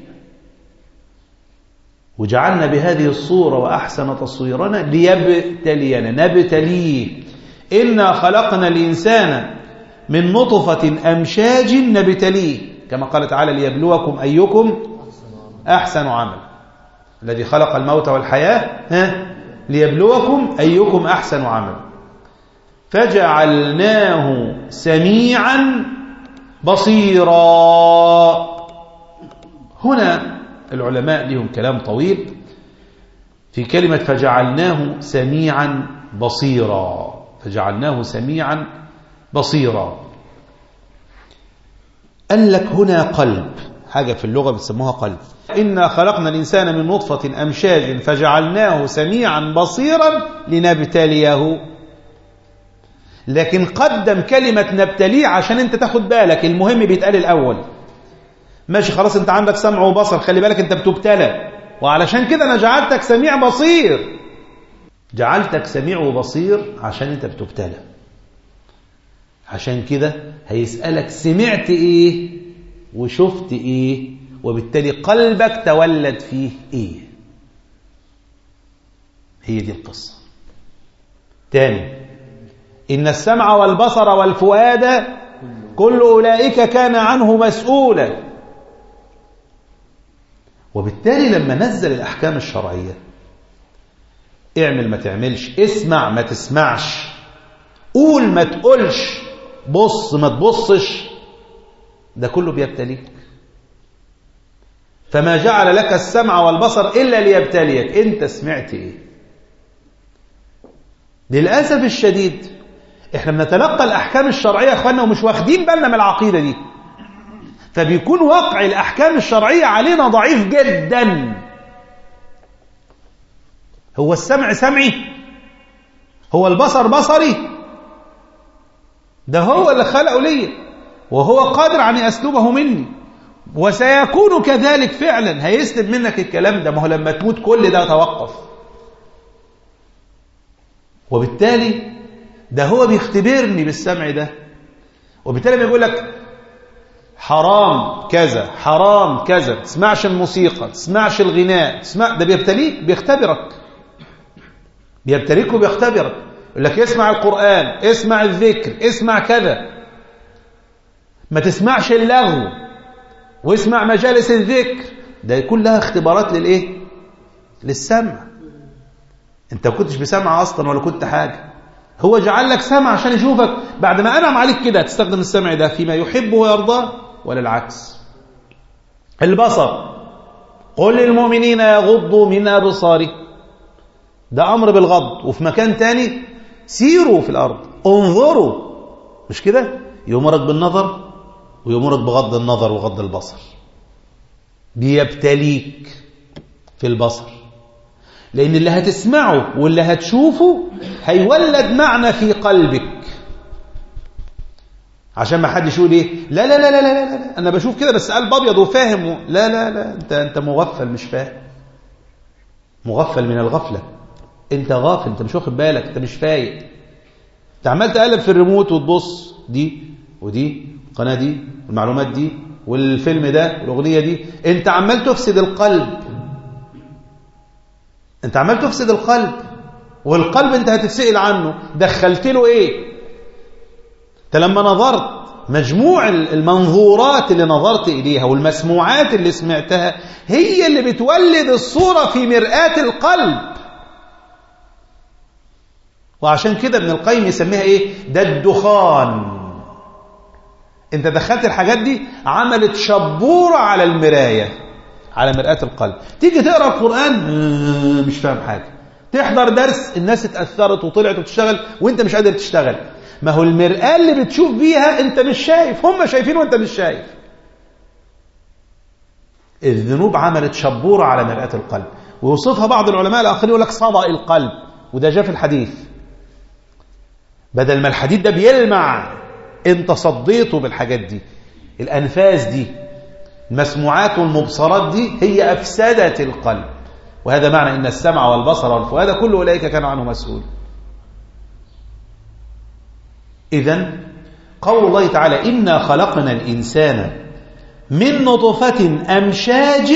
وجعلنا بهذه الصورة وأحسن تصويرنا ليبتلينا نبتليه إنا خلقنا الإنسان من نطفة أمشاج نبتليه كما قال تعالى ليبلوكم أيكم أحسن عمل الذي خلق الموت والحياة ها ليبلوكم أيكم أحسن عمل فجعلناه سميعا بصيرا هنا العلماء لهم كلام طويل في كلمة فجعلناه سميعا بصيرا فجعلناه سميعا بصيرا قال لك هنا قلب حاجة في اللغة بتسموها قلب إنا خلقنا الإنسان من نطفة أمشاج فجعلناه سميعا بصيرا لنبتليه لكن قدم كلمة نبتليه عشان انت تاخد بالك المهم بيتقال الأول ماشي خلاص انت عندك سمع وبصر خلي بالك انت بتبتلى وعلشان كده انا جعلتك سميع بصير جعلتك سميع وبصير عشان انت بتبتلى عشان كده هيسألك سمعت ايه وشفت ايه وبالتالي قلبك تولد فيه ايه هي دي القصة تاني إن السمع والبصر والفؤاد كل أولئك كان عنه مسؤولا وبالتالي لما نزل الأحكام الشرعية اعمل ما تعملش اسمع ما تسمعش قول ما تقولش بص ما تبصش ده كله بيبتليك فما جعل لك السمع والبصر إلا ليبتليك انت سمعت ايه للأسف الشديد احنا بنتلقى الأحكام الشرعية يا اخوانا ومش واخدين بالنا من العقيدة دي فبيكون واقع الأحكام الشرعية علينا ضعيف جدا هو السمع سمعي هو البصر بصري ده هو اللي خلقه لي وهو قادر عن أسلوبه مني وسيكون كذلك فعلا هيسلب منك الكلام ده ما هو لما تموت كل ده توقف وبالتالي ده هو بيختبرني بالسمع ده وبالتالي بيقول لك حرام كذا حرام كذا تسمعش الموسيقى تسمعش الغناء تسمع ده بيبتليك بيختبرك بيبتليك وبيختبرك يقول لك اسمع القرآن اسمع الذكر اسمع كذا ما تسمعش اللغو واسمع مجالس الذكر ده كلها اختبارات للايه للسمع انت ما كنتش بسمع اصلا ولا كنت حاجه هو جعل لك سمع عشان يشوفك بعد ما انعم عليك كده تستخدم السمع ده فيما يحبه ويرضاه ولا العكس البصر قل للمؤمنين يغضوا من ابصارهم ده امر بالغض وفي مكان تاني سيروا في الارض انظروا مش كده يؤمرك بالنظر ويؤمرك بغض النظر وغض البصر بيبتليك في البصر لأن اللي هتسمعه واللي هتشوفه هيولد معنى في قلبك عشان ما حدش يقول ايه لا لا لا لا لا لا, لا. انا بشوف كده بس قلب ابيض وفاهم و... لا لا لا انت انت مغفل مش فاهم مغفل من الغفله انت غافل انت مش واخد بالك انت مش فايق انت عمال تقلب في الريموت وتبص دي ودي القناه دي والمعلومات دي والفيلم ده والاغنيه دي انت عمال تفسد القلب انت عمال تفسد القلب والقلب انت هتتسأل عنه دخلت له ايه انت لما نظرت مجموع المنظورات اللي نظرت إليها والمسموعات اللي سمعتها هي اللي بتولد الصورة في مرآة القلب وعشان كده ابن القيم يسميها ايه ده الدخان انت دخلت الحاجات دي عملت شبورة على المراية على مرآة القلب تيجي تقرأ القرآن مش فاهم حاجة تحضر درس الناس اتأثرت وطلعت وتشتغل وانت مش قادر تشتغل ما هو المرآة اللي بتشوف بيها انت مش شايف هم شايفين وانت مش شايف الذنوب عملت شبورة على مرآة القلب ويوصفها بعض العلماء الآخرين يقول لك صدأ القلب وده جاء في الحديث بدل ما الحديد ده بيلمع انت صديته بالحاجات دي الأنفاس دي المسموعات والمبصرات دي هي أفسدت القلب وهذا معنى إن السمع والبصر والفؤاد كل أولئك كانوا عنه مسؤول إذا قول الله تعالى إنا خلقنا الإنسان من نطفة أمشاج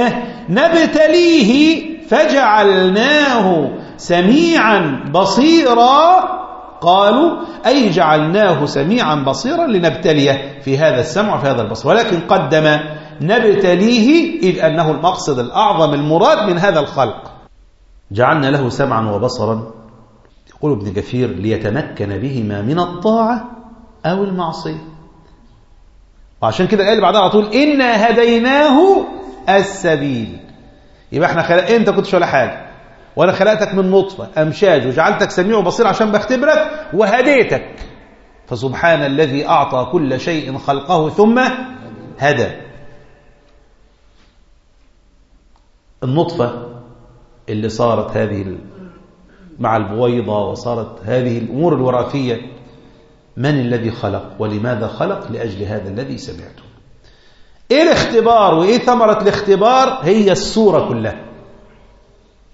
نبتليه فجعلناه سميعا بصيرا قالوا أي جعلناه سميعا بصيرا لنبتليه في هذا السمع وفي هذا البصر ولكن قدم نبتليه إذ أنه المقصد الأعظم المراد من هذا الخلق جعلنا له سمعا وبصرا يقول ابن كثير ليتمكن بهما من الطاعة أو المعصية وعشان كده الآية اللي بعدها على طول إنا هديناه السبيل يبقى احنا خلق انت كنتش ولا حاجة وانا خلقتك من نطفة امشاج وجعلتك سميع وبصير عشان بختبرك وهديتك فسبحان الذي اعطى كل شيء خلقه ثم هدى النطفة اللي صارت هذه مع البويضة وصارت هذه الأمور الوراثية من الذي خلق ولماذا خلق لأجل هذا الذي سمعته إيه الاختبار وإيه ثمرة الاختبار هي الصورة كلها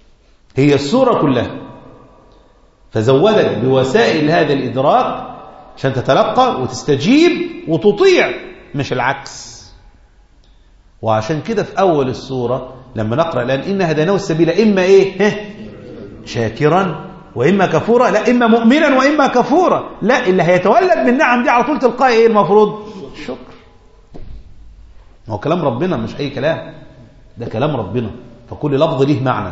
هي الصورة كلها فزودك بوسائل هذا الإدراك عشان تتلقى وتستجيب وتطيع مش العكس وعشان كده في أول السورة لما نقرأ الآن إن هديناه السبيل إما إيه ها؟ شاكرا وإما كفورا لا إما مؤمنا وإما كفورا لا اللي هيتولد من النعم دي على طول تلقائي إيه المفروض شكر ما هو كلام ربنا مش أي كلام ده كلام ربنا فكل لفظ ليه معنى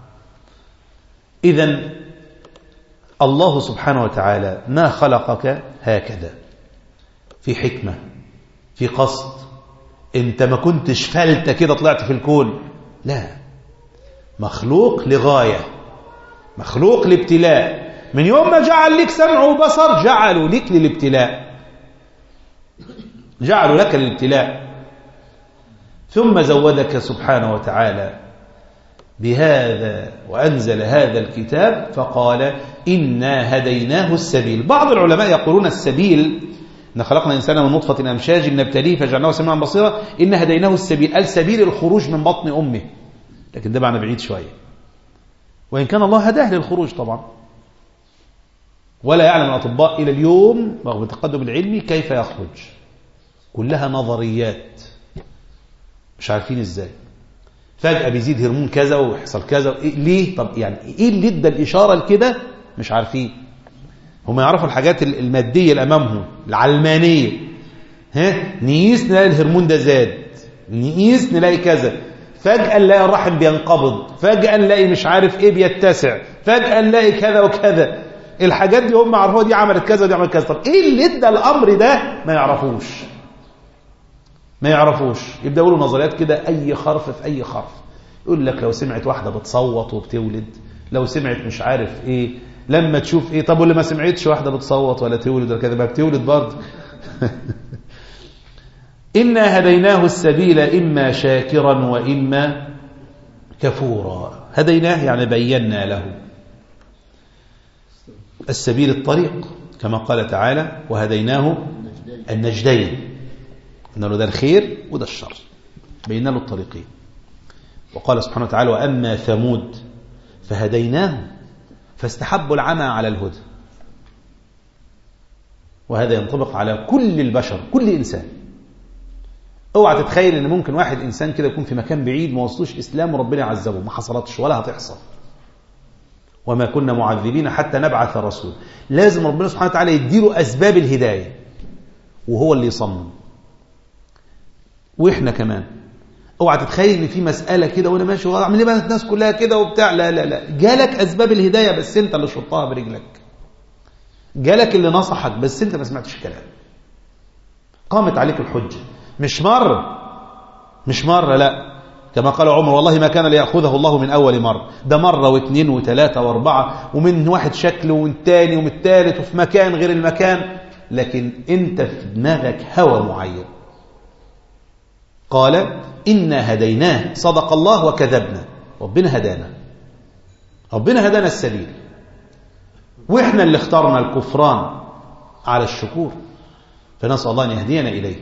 إذا الله سبحانه وتعالى ما خلقك هكذا في حكمة في قصد انت ما كنتش فلتة كده طلعت في الكون لا مخلوق لغاية مخلوق لابتلاء من يوم ما جعل لك سمع وبصر جعلوا لك للابتلاء جعلوا لك للابتلاء ثم زودك سبحانه وتعالى بهذا وأنزل هذا الكتاب فقال إنا هديناه السبيل بعض العلماء يقولون السبيل إن خلقنا إنسانا من نطفة أمشاج نبتليه فجعلناه سميعا بصيرا إن هديناه السبيل السبيل الخروج من بطن أمه لكن ده معنى بعيد شوية وإن كان الله هداه للخروج طبعا ولا يعلم الأطباء إلى اليوم رغم التقدم العلمي كيف يخرج كلها نظريات مش عارفين ازاي فجأة بيزيد هرمون كذا ويحصل كذا إيه ليه طب يعني ايه اللي ادى الإشارة لكده مش عارفين هم يعرفوا الحاجات المادية اللي أمامهم العلمانية ها نقيس نلاقي الهرمون ده زاد نقيس نلاقي كذا فجأة نلاقي الرحم بينقبض فجأة نلاقي مش عارف ايه بيتسع فجأة نلاقي كذا وكذا الحاجات دي هم عرفوها دي عملت كذا ودي عملت كذا طب ايه اللي ادى الامر ده ما يعرفوش ما يعرفوش يبدا يقولوا نظريات كده اي خرف في اي خرف يقول لك لو سمعت واحده بتصوت وبتولد لو سمعت مش عارف ايه لما تشوف ايه طب واللي ما سمعتش واحده بتصوت ولا تولد ولا كذا ما بتولد برضه إنا هديناه السبيل إما شاكرا وإما كفورا هديناه يعني بينا له السبيل الطريق كما قال تعالى وهديناه النجدين قلنا له ده الخير وده الشر بينا له الطريقين وقال سبحانه وتعالى وأما ثمود فهديناه فاستحبوا العمى على الهدى وهذا ينطبق على كل البشر كل إنسان اوعى تتخيل ان ممكن واحد انسان كده يكون في مكان بعيد ما وصلوش اسلام وربنا يعذبه ما حصلتش ولا هتحصل وما كنا معذبين حتى نبعث رسول لازم ربنا سبحانه وتعالى يديله اسباب الهدايه وهو اللي يصمم واحنا كمان اوعى تتخيل ان في مساله كده وانا ماشي اعمل ايه بقى الناس كلها كده وبتاع لا لا لا جالك اسباب الهدايه بس انت اللي شطها برجلك جالك اللي نصحك بس انت ما سمعتش الكلام قامت عليك الحجه مش مرة مش مرة لا كما قال عمر والله ما كان ليأخذه الله من أول مرة ده مرة واثنين وثلاثة واربعة ومن واحد شكل ومن تاني ومن التالت وفي مكان غير المكان لكن انت في دماغك هوى معين قال إنا هديناه صدق الله وكذبنا ربنا هدانا ربنا هدانا السبيل وإحنا اللي اخترنا الكفران على الشكور فنسأل الله أن يهدينا إليه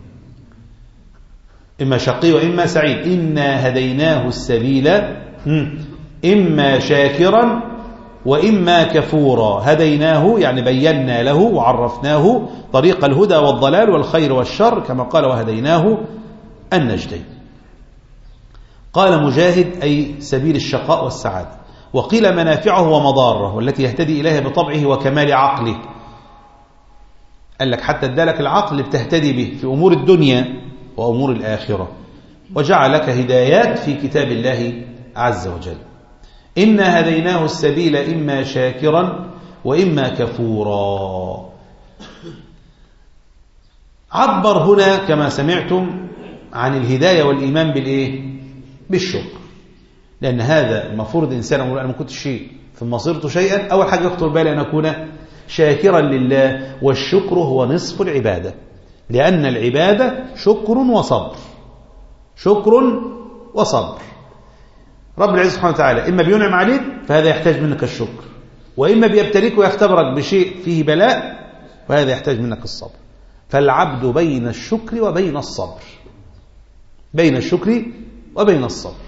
إما شقي وإما سعيد إنا هديناه السبيل إما شاكرا وإما كفورا هديناه يعني بينا له وعرفناه طريق الهدى والضلال والخير والشر كما قال وهديناه النجدين قال مجاهد أي سبيل الشقاء والسعادة وقيل منافعه ومضاره والتي يهتدي إليها بطبعه وكمال عقله قال لك حتى ادالك العقل بتهتدي به في أمور الدنيا وأمور الآخرة وجعلك هدايات في كتاب الله عز وجل إنا هديناه السبيل إما شاكرا وإما كفورا عبر هنا كما سمعتم عن الهداية والإيمان بالإيه؟ بالشكر لأن هذا المفروض إنسان أقول أنا ما كنتش شيء ثم صرت شيئا أول حاجة يخطر بالي أن أكون شاكرا لله والشكر هو نصف العبادة لأن العبادة شكر وصبر شكر وصبر رب العزة سبحانه وتعالى إما بينعم عليك فهذا يحتاج منك الشكر وإما بيبتليك ويختبرك بشيء فيه بلاء وهذا يحتاج منك الصبر فالعبد بين الشكر وبين الصبر بين الشكر وبين الصبر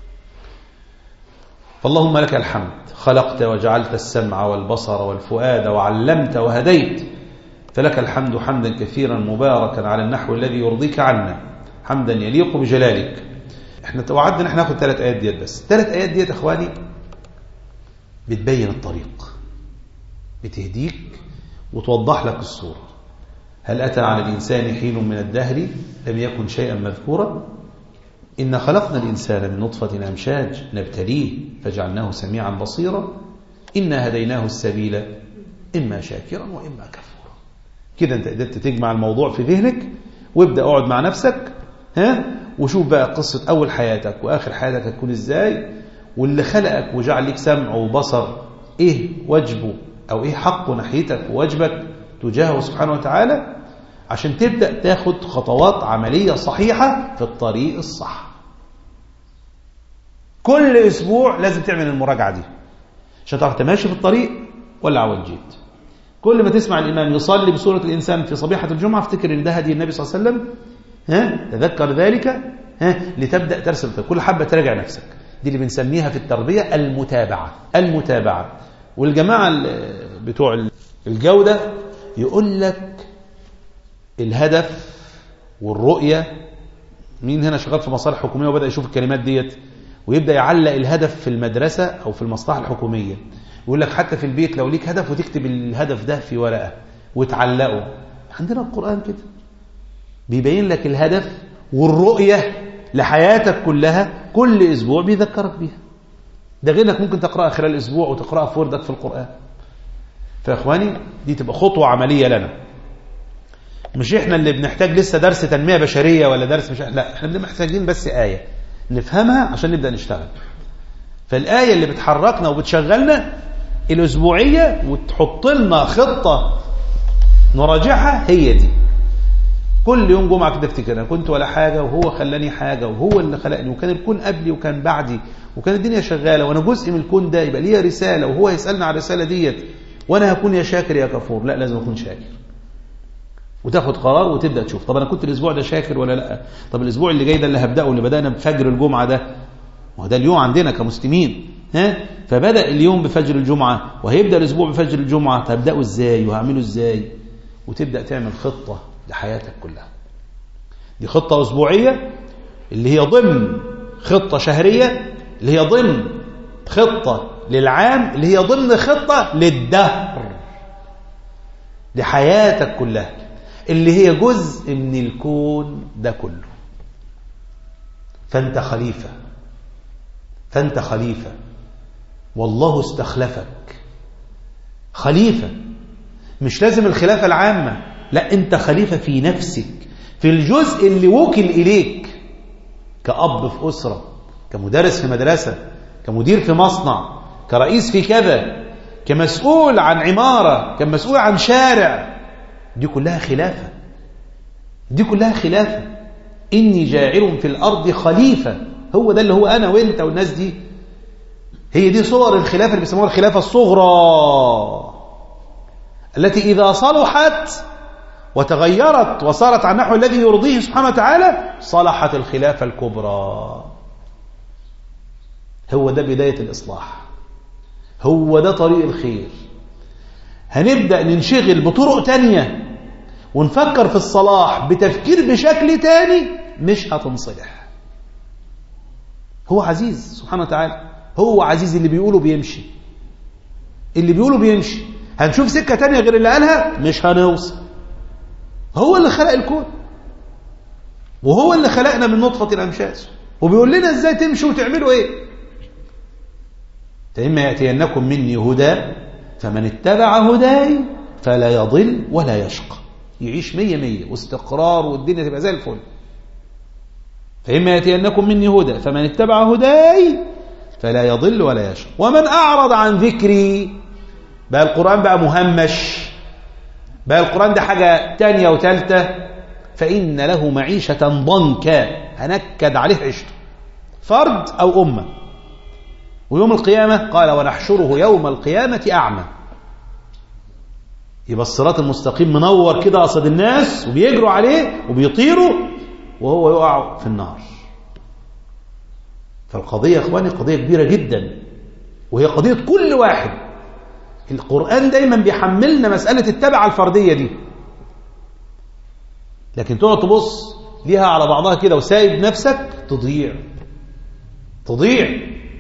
فاللهم لك الحمد خلقت وجعلت السمع والبصر والفؤاد وعلمت وهديت فلك الحمد حمدا كثيرا مباركا على النحو الذي يرضيك عنا حمدا يليق بجلالك احنا توعدنا ان احنا ناخد ثلاث ايات ديت بس ثلاث ايات ديت اخواني بتبين الطريق بتهديك وتوضح لك الصورة هل أتى على الإنسان حين من الدهر لم يكن شيئا مذكورا إن خلقنا الإنسان من نطفة أمشاج نبتليه فجعلناه سميعا بصيرا إنا هديناه السبيل إما شاكرا وإما كفورا كده أنت قدرت تجمع الموضوع في ذهنك وابدأ اقعد مع نفسك ها وشوف بقى قصة أول حياتك وآخر حياتك هتكون إزاي واللي خلقك وجعل لك سمع وبصر إيه واجبه أو إيه حقه ناحيتك وواجبك تجاهه سبحانه وتعالى عشان تبدأ تاخد خطوات عملية صحيحة في الطريق الصح كل أسبوع لازم تعمل المراجعة دي عشان تعرف تماشي في الطريق ولا عوجيت كل ما تسمع الإمام يصلي بسورة الإنسان في صبيحة الجمعة افتكر إن ده هدي النبي صلى الله عليه وسلم ها تذكر ذلك ها لتبدأ ترسل الطريق كل حبة تراجع نفسك دي اللي بنسميها في التربية المتابعة المتابعة والجماعة بتوع الجودة يقول لك الهدف والرؤية مين هنا شغال في مصالح حكومية وبدأ يشوف الكلمات ديت ويبدأ يعلق الهدف في المدرسة أو في المصلحة الحكومية يقول لك حتى في البيت لو ليك هدف وتكتب الهدف ده في ورقة وتعلقه عندنا القرآن كده بيبين لك الهدف والرؤية لحياتك كلها كل أسبوع بيذكرك بيها ده غير انك ممكن تقرأها خلال أسبوع وتقرأها في وردك في القرآن فإخواني دي تبقى خطوة عملية لنا مش احنا اللي بنحتاج لسه درس تنمية بشرية ولا درس مش لا احنا بنبقى محتاجين بس آية نفهمها عشان نبدأ نشتغل فالآية اللي بتحركنا وبتشغلنا الأسبوعية وتحط لنا خطة نراجعها هي دي كل يوم جمعة كده افتكر انا كنت ولا حاجة وهو خلاني حاجة وهو اللي خلقني وكان الكون قبلي وكان بعدي وكان الدنيا شغالة وانا جزء من الكون ده يبقى ليا رسالة وهو يسألنا على الرسالة ديت وانا هكون يا شاكر يا كفور لا لازم اكون شاكر وتاخد قرار وتبدا تشوف طب انا كنت الاسبوع ده شاكر ولا لا طب الاسبوع اللي جاي ده اللي هبداه اللي بدانا بفجر الجمعه ده ما هو ده اليوم عندنا كمسلمين ها فبدا اليوم بفجر الجمعه وهيبدا الاسبوع بفجر الجمعه هبداه ازاي وهعمله ازاي وتبدا تعمل خطه لحياتك كلها دي خطه اسبوعيه اللي هي ضمن خطه شهريه اللي هي ضمن خطه للعام اللي هي ضمن خطه للدهر لحياتك كلها اللي هي جزء من الكون ده كله فانت خليفة فانت خليفة والله استخلفك خليفة مش لازم الخلافة العامة لا انت خليفة في نفسك في الجزء اللي وكل إليك كأب في أسرة كمدرس في مدرسة كمدير في مصنع كرئيس في كذا كمسؤول عن عمارة كمسؤول عن شارع دي كلها خلافة دي كلها خلافة إني جاعل في الأرض خليفة هو ده اللي هو أنا وإنت والناس دي هي دي صور الخلافة اللي بيسموها الخلافة الصغرى التي إذا صلحت وتغيرت وصارت على النحو الذي يرضيه سبحانه وتعالى صلحت الخلافة الكبرى هو ده بداية الإصلاح هو ده طريق الخير هنبدأ ننشغل بطرق تانية ونفكر في الصلاح بتفكير بشكل تاني مش هتنصلح هو عزيز سبحانه وتعالى هو عزيز اللي بيقوله بيمشي اللي بيقوله بيمشي هنشوف سكة تانية غير اللي قالها مش هنوصل هو اللي خلق الكون وهو اللي خلقنا من نطفة الأمشاج وبيقول لنا ازاي تمشوا وتعملوا ايه فإما يأتينكم مني هدى فمن اتبع هداي فلا يضل ولا يشقى يعيش مية مية واستقرار والدنيا تبقى زي الفل فإما يأتينكم مني هدى فمن اتبع هداي فلا يضل ولا يشقى ومن أعرض عن ذكري بقى القرآن بقى مهمش بقى القرآن ده حاجة تانية وتالتة فإن له معيشة ضنكا هنكد عليه عيشته فرد أو أمة ويوم القيامة قال ونحشره يوم القيامة أعمى يبقى الصراط المستقيم منور كده قصد الناس وبيجروا عليه وبيطيروا وهو يقع في النار فالقضية يا اخواني قضية كبيرة جدا وهي قضية كل واحد القرآن دايما بيحملنا مسألة التبع الفردية دي لكن تقعد تبص ليها على بعضها كده وسايب نفسك تضيع تضيع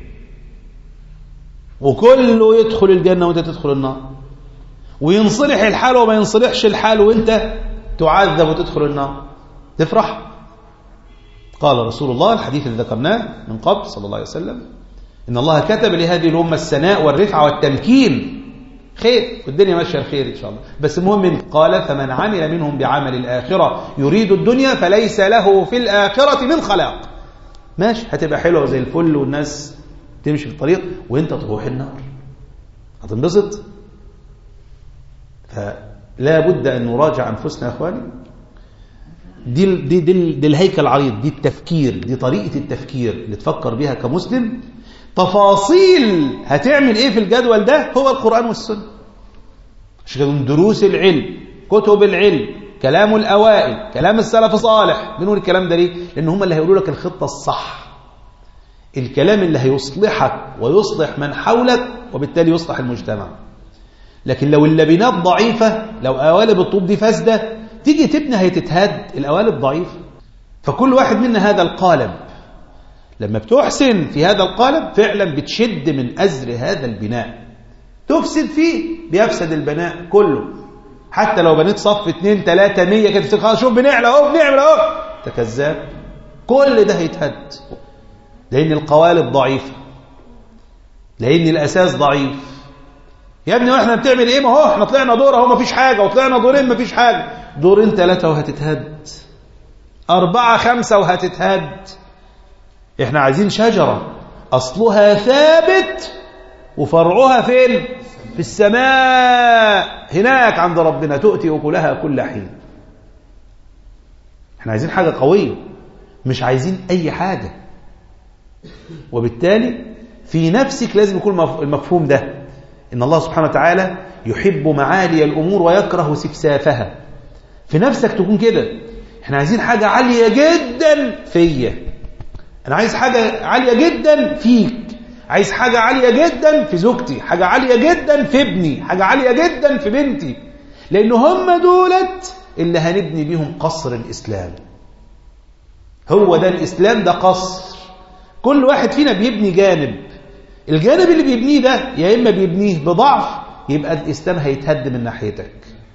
وكله يدخل الجنة وانت تدخل النار وينصلح الحال وما ينصلحش الحال وانت تعذب وتدخل النار تفرح قال رسول الله الحديث الذي ذكرناه من قبل صلى الله عليه وسلم إن الله كتب لهذه الأمة السناء والرفعة والتمكين خير والدنيا ماشية الخير إن شاء الله بس المهم قال فمن عمل منهم بعمل الآخرة يريد الدنيا فليس له في الآخرة من خلاق ماشي هتبقى حلوة زي الفل والناس تمشي في الطريق وانت تروح النار هتنبسط فلا بد أن نراجع أنفسنا يا أخواني دي, دي, دي, دي الهيكل العريض دي التفكير دي طريقة التفكير اللي تفكر بها كمسلم تفاصيل هتعمل ايه في الجدول ده هو القرآن والسنة عشان دروس العلم كتب العلم كلام الأوائل كلام السلف الصالح بنقول الكلام ده ليه لأن هم اللي هيقولوا لك الخطة الصح الكلام اللي هيصلحك ويصلح من حولك وبالتالي يصلح المجتمع لكن لو اللبنات ضعيفة لو قوالب الطوب دي فاسدة تيجي تبني هيتتهد القوالب ضعيفة فكل واحد منا هذا القالب لما بتحسن في هذا القالب فعلا بتشد من أزر هذا البناء تفسد فيه بيفسد البناء كله حتى لو بنيت صف اتنين تلاتة مية كده خلاص شوف بنعلى اهو بنعمل اهو انت كذاب كل ده هيتهد لأن القوالب ضعيفة لأن الأساس ضعيف يا ابني واحنا بتعمل ايه ما هو احنا طلعنا دور اهو مفيش حاجة وطلعنا دورين مفيش حاجة دورين ثلاثة وهتتهد أربعة خمسة وهتتهد احنا عايزين شجرة أصلها ثابت وفرعها فين في السماء هناك عند ربنا تؤتي أكلها كل حين احنا عايزين حاجة قوية مش عايزين أي حاجة وبالتالي في نفسك لازم يكون المفهوم ده إن الله سبحانه وتعالى يحب معالي الأمور ويكره سفسافها في نفسك تكون كده احنا عايزين حاجة عالية جدا فيا انا عايز حاجة عالية جدا فيك عايز حاجة عالية جدا في زوجتي حاجة عالية جدا في ابني حاجة عالية جدا في بنتي لأن هم دولت اللي هنبني بيهم قصر الإسلام هو ده الإسلام ده قصر كل واحد فينا بيبني جانب الجانب اللي بيبنيه ده يا إما بيبنيه بضعف يبقى الإسلام هيتهد من ناحيتك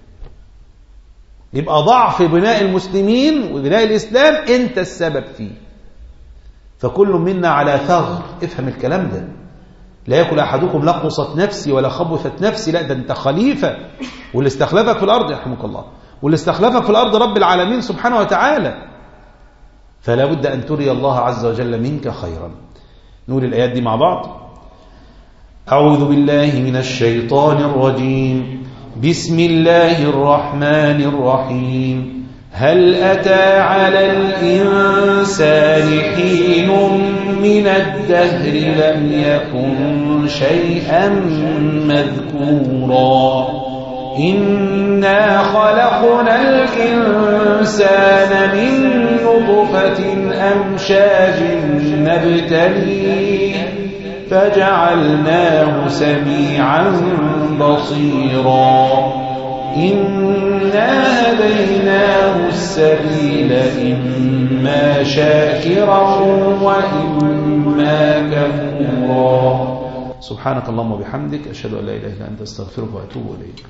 يبقى ضعف بناء المسلمين وبناء الإسلام أنت السبب فيه فكل منا على ثغر افهم الكلام ده لا يكن أحدكم لقصت نفسي ولا خبثت نفسي لا ده أنت خليفة واللي استخلفك في الأرض يرحمك الله واللي استخلفك في الأرض رب العالمين سبحانه وتعالى فلا بد أن تري الله عز وجل منك خيرا نقول الآيات دي مع بعض أعوذ بالله من الشيطان الرجيم بسم الله الرحمن الرحيم هل أتى على الإنسان حين من الدهر لم يكن شيئا مذكورا إنا خلقنا الإنسان من نطفة أمشاج نبتليه فجعلناه سميعا بصيرا إنا هديناه السبيل إما شاكرا وإما كفورا سبحانك اللهم وبحمدك أشهد أن لا إله إلا أنت أستغفرك وأتوب إليك